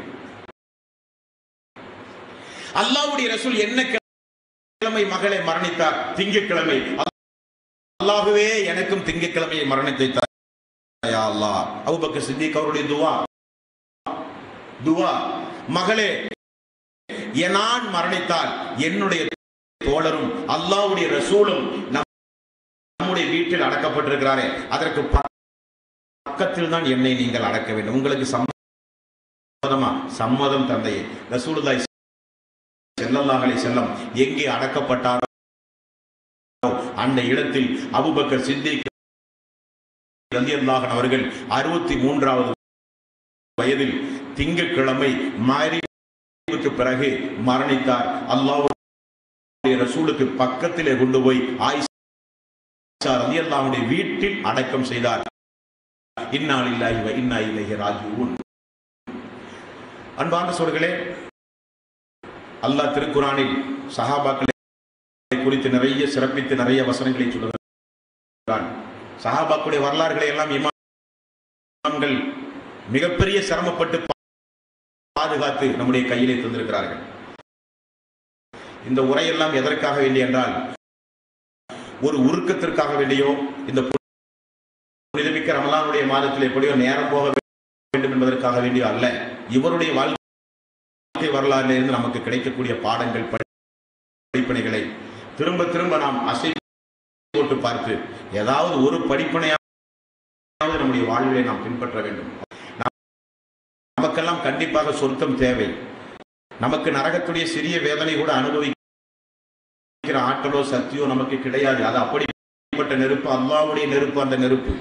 அல்லாவுடைய ரசூல் என்ன கிழமை மகளை மரணித்தார் திங்கட்கிழமை அல்லாஹுவே எனக்கும் திங்கட்கிழமையை மரணித்தை யா அல்லாஹ் அபூபக்கர் சித்திக் அவருடைய துவா துவா மகளே நான் மரணித்தால் என்னுடைய தோழரும் அல்லாஹ்வுடைய ரசூலும் நம்முடைய வீட்டில் அடக்கப்பட்டிருக்கிறாரே அதற்கு பக்கத்தில் தான் என்னை நீங்கள் அடக்க வேண்டும் உங்களுக்கு சம்மதமா சம்மதம் தந்தையே ரசூலுல்லாஹி ஸல்லல்லாஹு அலைஹி வஸல்லம் எங்கே அடக்கப்பட்டாரோ அந்த இடத்தில் அபூபக்கர் சித்திக் ரலியல்லாஹு அவர்கள் அறுபத்தி மூன்றாவது வயதில் திங்கட்கிழமை மாரிவுக்கு பிறகு மரணித்தார் அல்லாஹ்வுடைய ரசூலுக்கு பக்கத்திலே கொண்டு போய் ஆயிஷா ரலியல்லாஹுடைய வீட்டில் அடக்கம் செய்தார் இன்னாலில்லாஹி வ இன்னா இலைஹி ராஜிஊன் அன்பார்ந்த சோர்களே அல்லாஹ் திருக்குரானில் சஹாபாக்களை குறித்து நிறைய சிறப்பித்து நிறைய வசனங்களை சொல்லுகிறான் சஹாபாக்குடைய வரலாறுகளை எல்லாம் இமாம்கள் மிகப்பெரிய சிரமப்பட்டு பாதுகாத்து நம்முடைய கையிலே தந்திருக்கிறார்கள் இந்த உரையெல்லாம் எதற்காக வேண்டி என்றால் ஒரு உருக்கத்திற்காக வேண்டியோ இந்த புனிதமிக்க ரமலானுடைய மாதத்தில் எப்படியோ நேரம் போக வேண்டும் என்பதற்காக வேண்டியோ அல்ல இவருடைய வாழ்க்கை வரலாறுல இருந்து நமக்கு கிடைக்கக்கூடிய பாடங்கள் படிப்பனைகளை திரும்ப திரும்ப நாம் அசை போட்டு பார்த்து ஏதாவது ஒரு படிப்பனையாவது நம்முடைய வாழ்விலை நாம் பின்பற்ற வேண்டும் நமக்கெல்லாம் கண்டிப்பாக சொர்க்கம் தேவை நமக்கு நரகத்துடைய சிறிய வேதனை கூட அனுபவிக்கிற ஆற்றலோ சக்தியோ நமக்கு கிடையாது அது அப்படிப்பட்ட நெருப்பு அல்லாவுடைய நெருப்பு அந்த நெருப்பு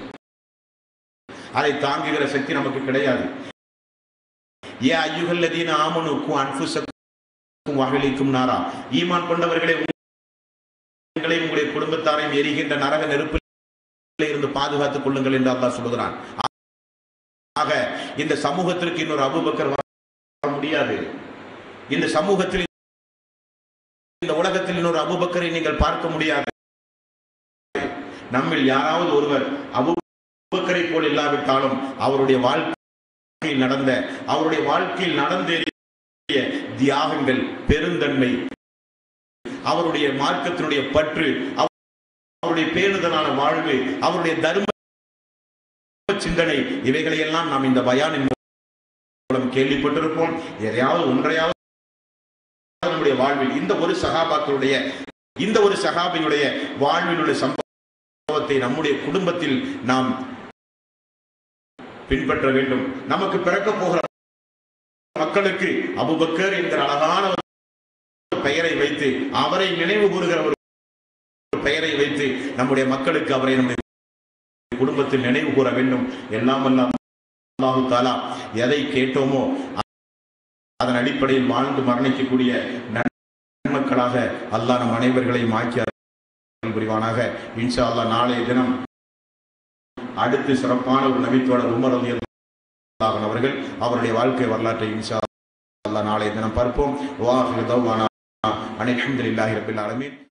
அதை தாங்குகிற சக்தி நமக்கு கிடையாது ஏ ஐயுகல்லதீன ஆமனுக்கும் அன்புசக்கும் வகலிக்கும் நாரா ஈமான் கொண்டவர்களே உங்களையும் உங்களுடைய குடும்பத்தாரையும் எரிகின்ற நரக நெருப்பில் இருந்து பாதுகாத்துக் கொள்ளுங்கள் என்று அல்லாஹ் சொல்லுகிறான் ஆக இந்த சமூகத்திற்கு இன்னொரு அபூபக்கர் வர முடியாது இந்த சமூகத்தில் இந்த உலகத்தில் இன்னொரு அபூபக்கரை நீங்கள் பார்க்க முடியாது நம்மில் யாராவது ஒருவர் அபூபக்கரை போல் இல்லாவிட்டாலும் அவருடைய வாழ்க்கையில் நடந்த அவருடைய வாழ்க்கையில் நடந்தேறிய தியாகங்கள் பெருந்தன்மை அவருடைய மார்க்கத்தினுடைய பற்று அவருடைய பேணுதலான வாழ்வு அவருடைய தர்ம சிந்தனை இவைகளை எல்லாம் நாம் இந்த பயானின் மூலம் கேள்விப்பட்டிருப்போம் எதையாவது ஒன்றையாவது நம்முடைய வாழ்வில் இந்த ஒரு சகாபாக்களுடைய இந்த ஒரு சகாபியுடைய வாழ்வில் உள்ள சம்பவத்தை நம்முடைய குடும்பத்தில் நாம் பின்பற்ற வேண்டும் நமக்கு பிறக்க போகிற மக்களுக்கு அபுபக்கர் என்கிற அழகான ஒரு பெயரை வைத்து அவரை நினைவு கூறுகிற ஒரு பெயரை வைத்து நம்முடைய மக்களுக்கு அவரை நம்முடைய குடும்பத்தில் நினைவு கூற வேண்டும் எல்லாம் எல்லாம் அல்லாஹு தாலா எதை கேட்டோமோ அதன் அடிப்படையில் வாழ்ந்து மரணிக்கக்கூடிய நன்மக்களாக அல்லாஹ் நம் அனைவர்களையும் ஆக்கி அருள் புரிவானாக இன்ஷா அல்லாஹ் நாளைய தினம் அடுத்து சிறப்பான ஒரு நபித்தோழர் உமர் அலி அல்லாஹன் அவர்கள் அவருடைய வாழ்க்கை வரலாற்றை இன்ஷா அல்லாஹ் நாளைய தினம் பார்ப்போம் வாஹிரு தௌவானா அனில் அல்ஹம்துலில்லாஹி ரபில் ஆலமீன்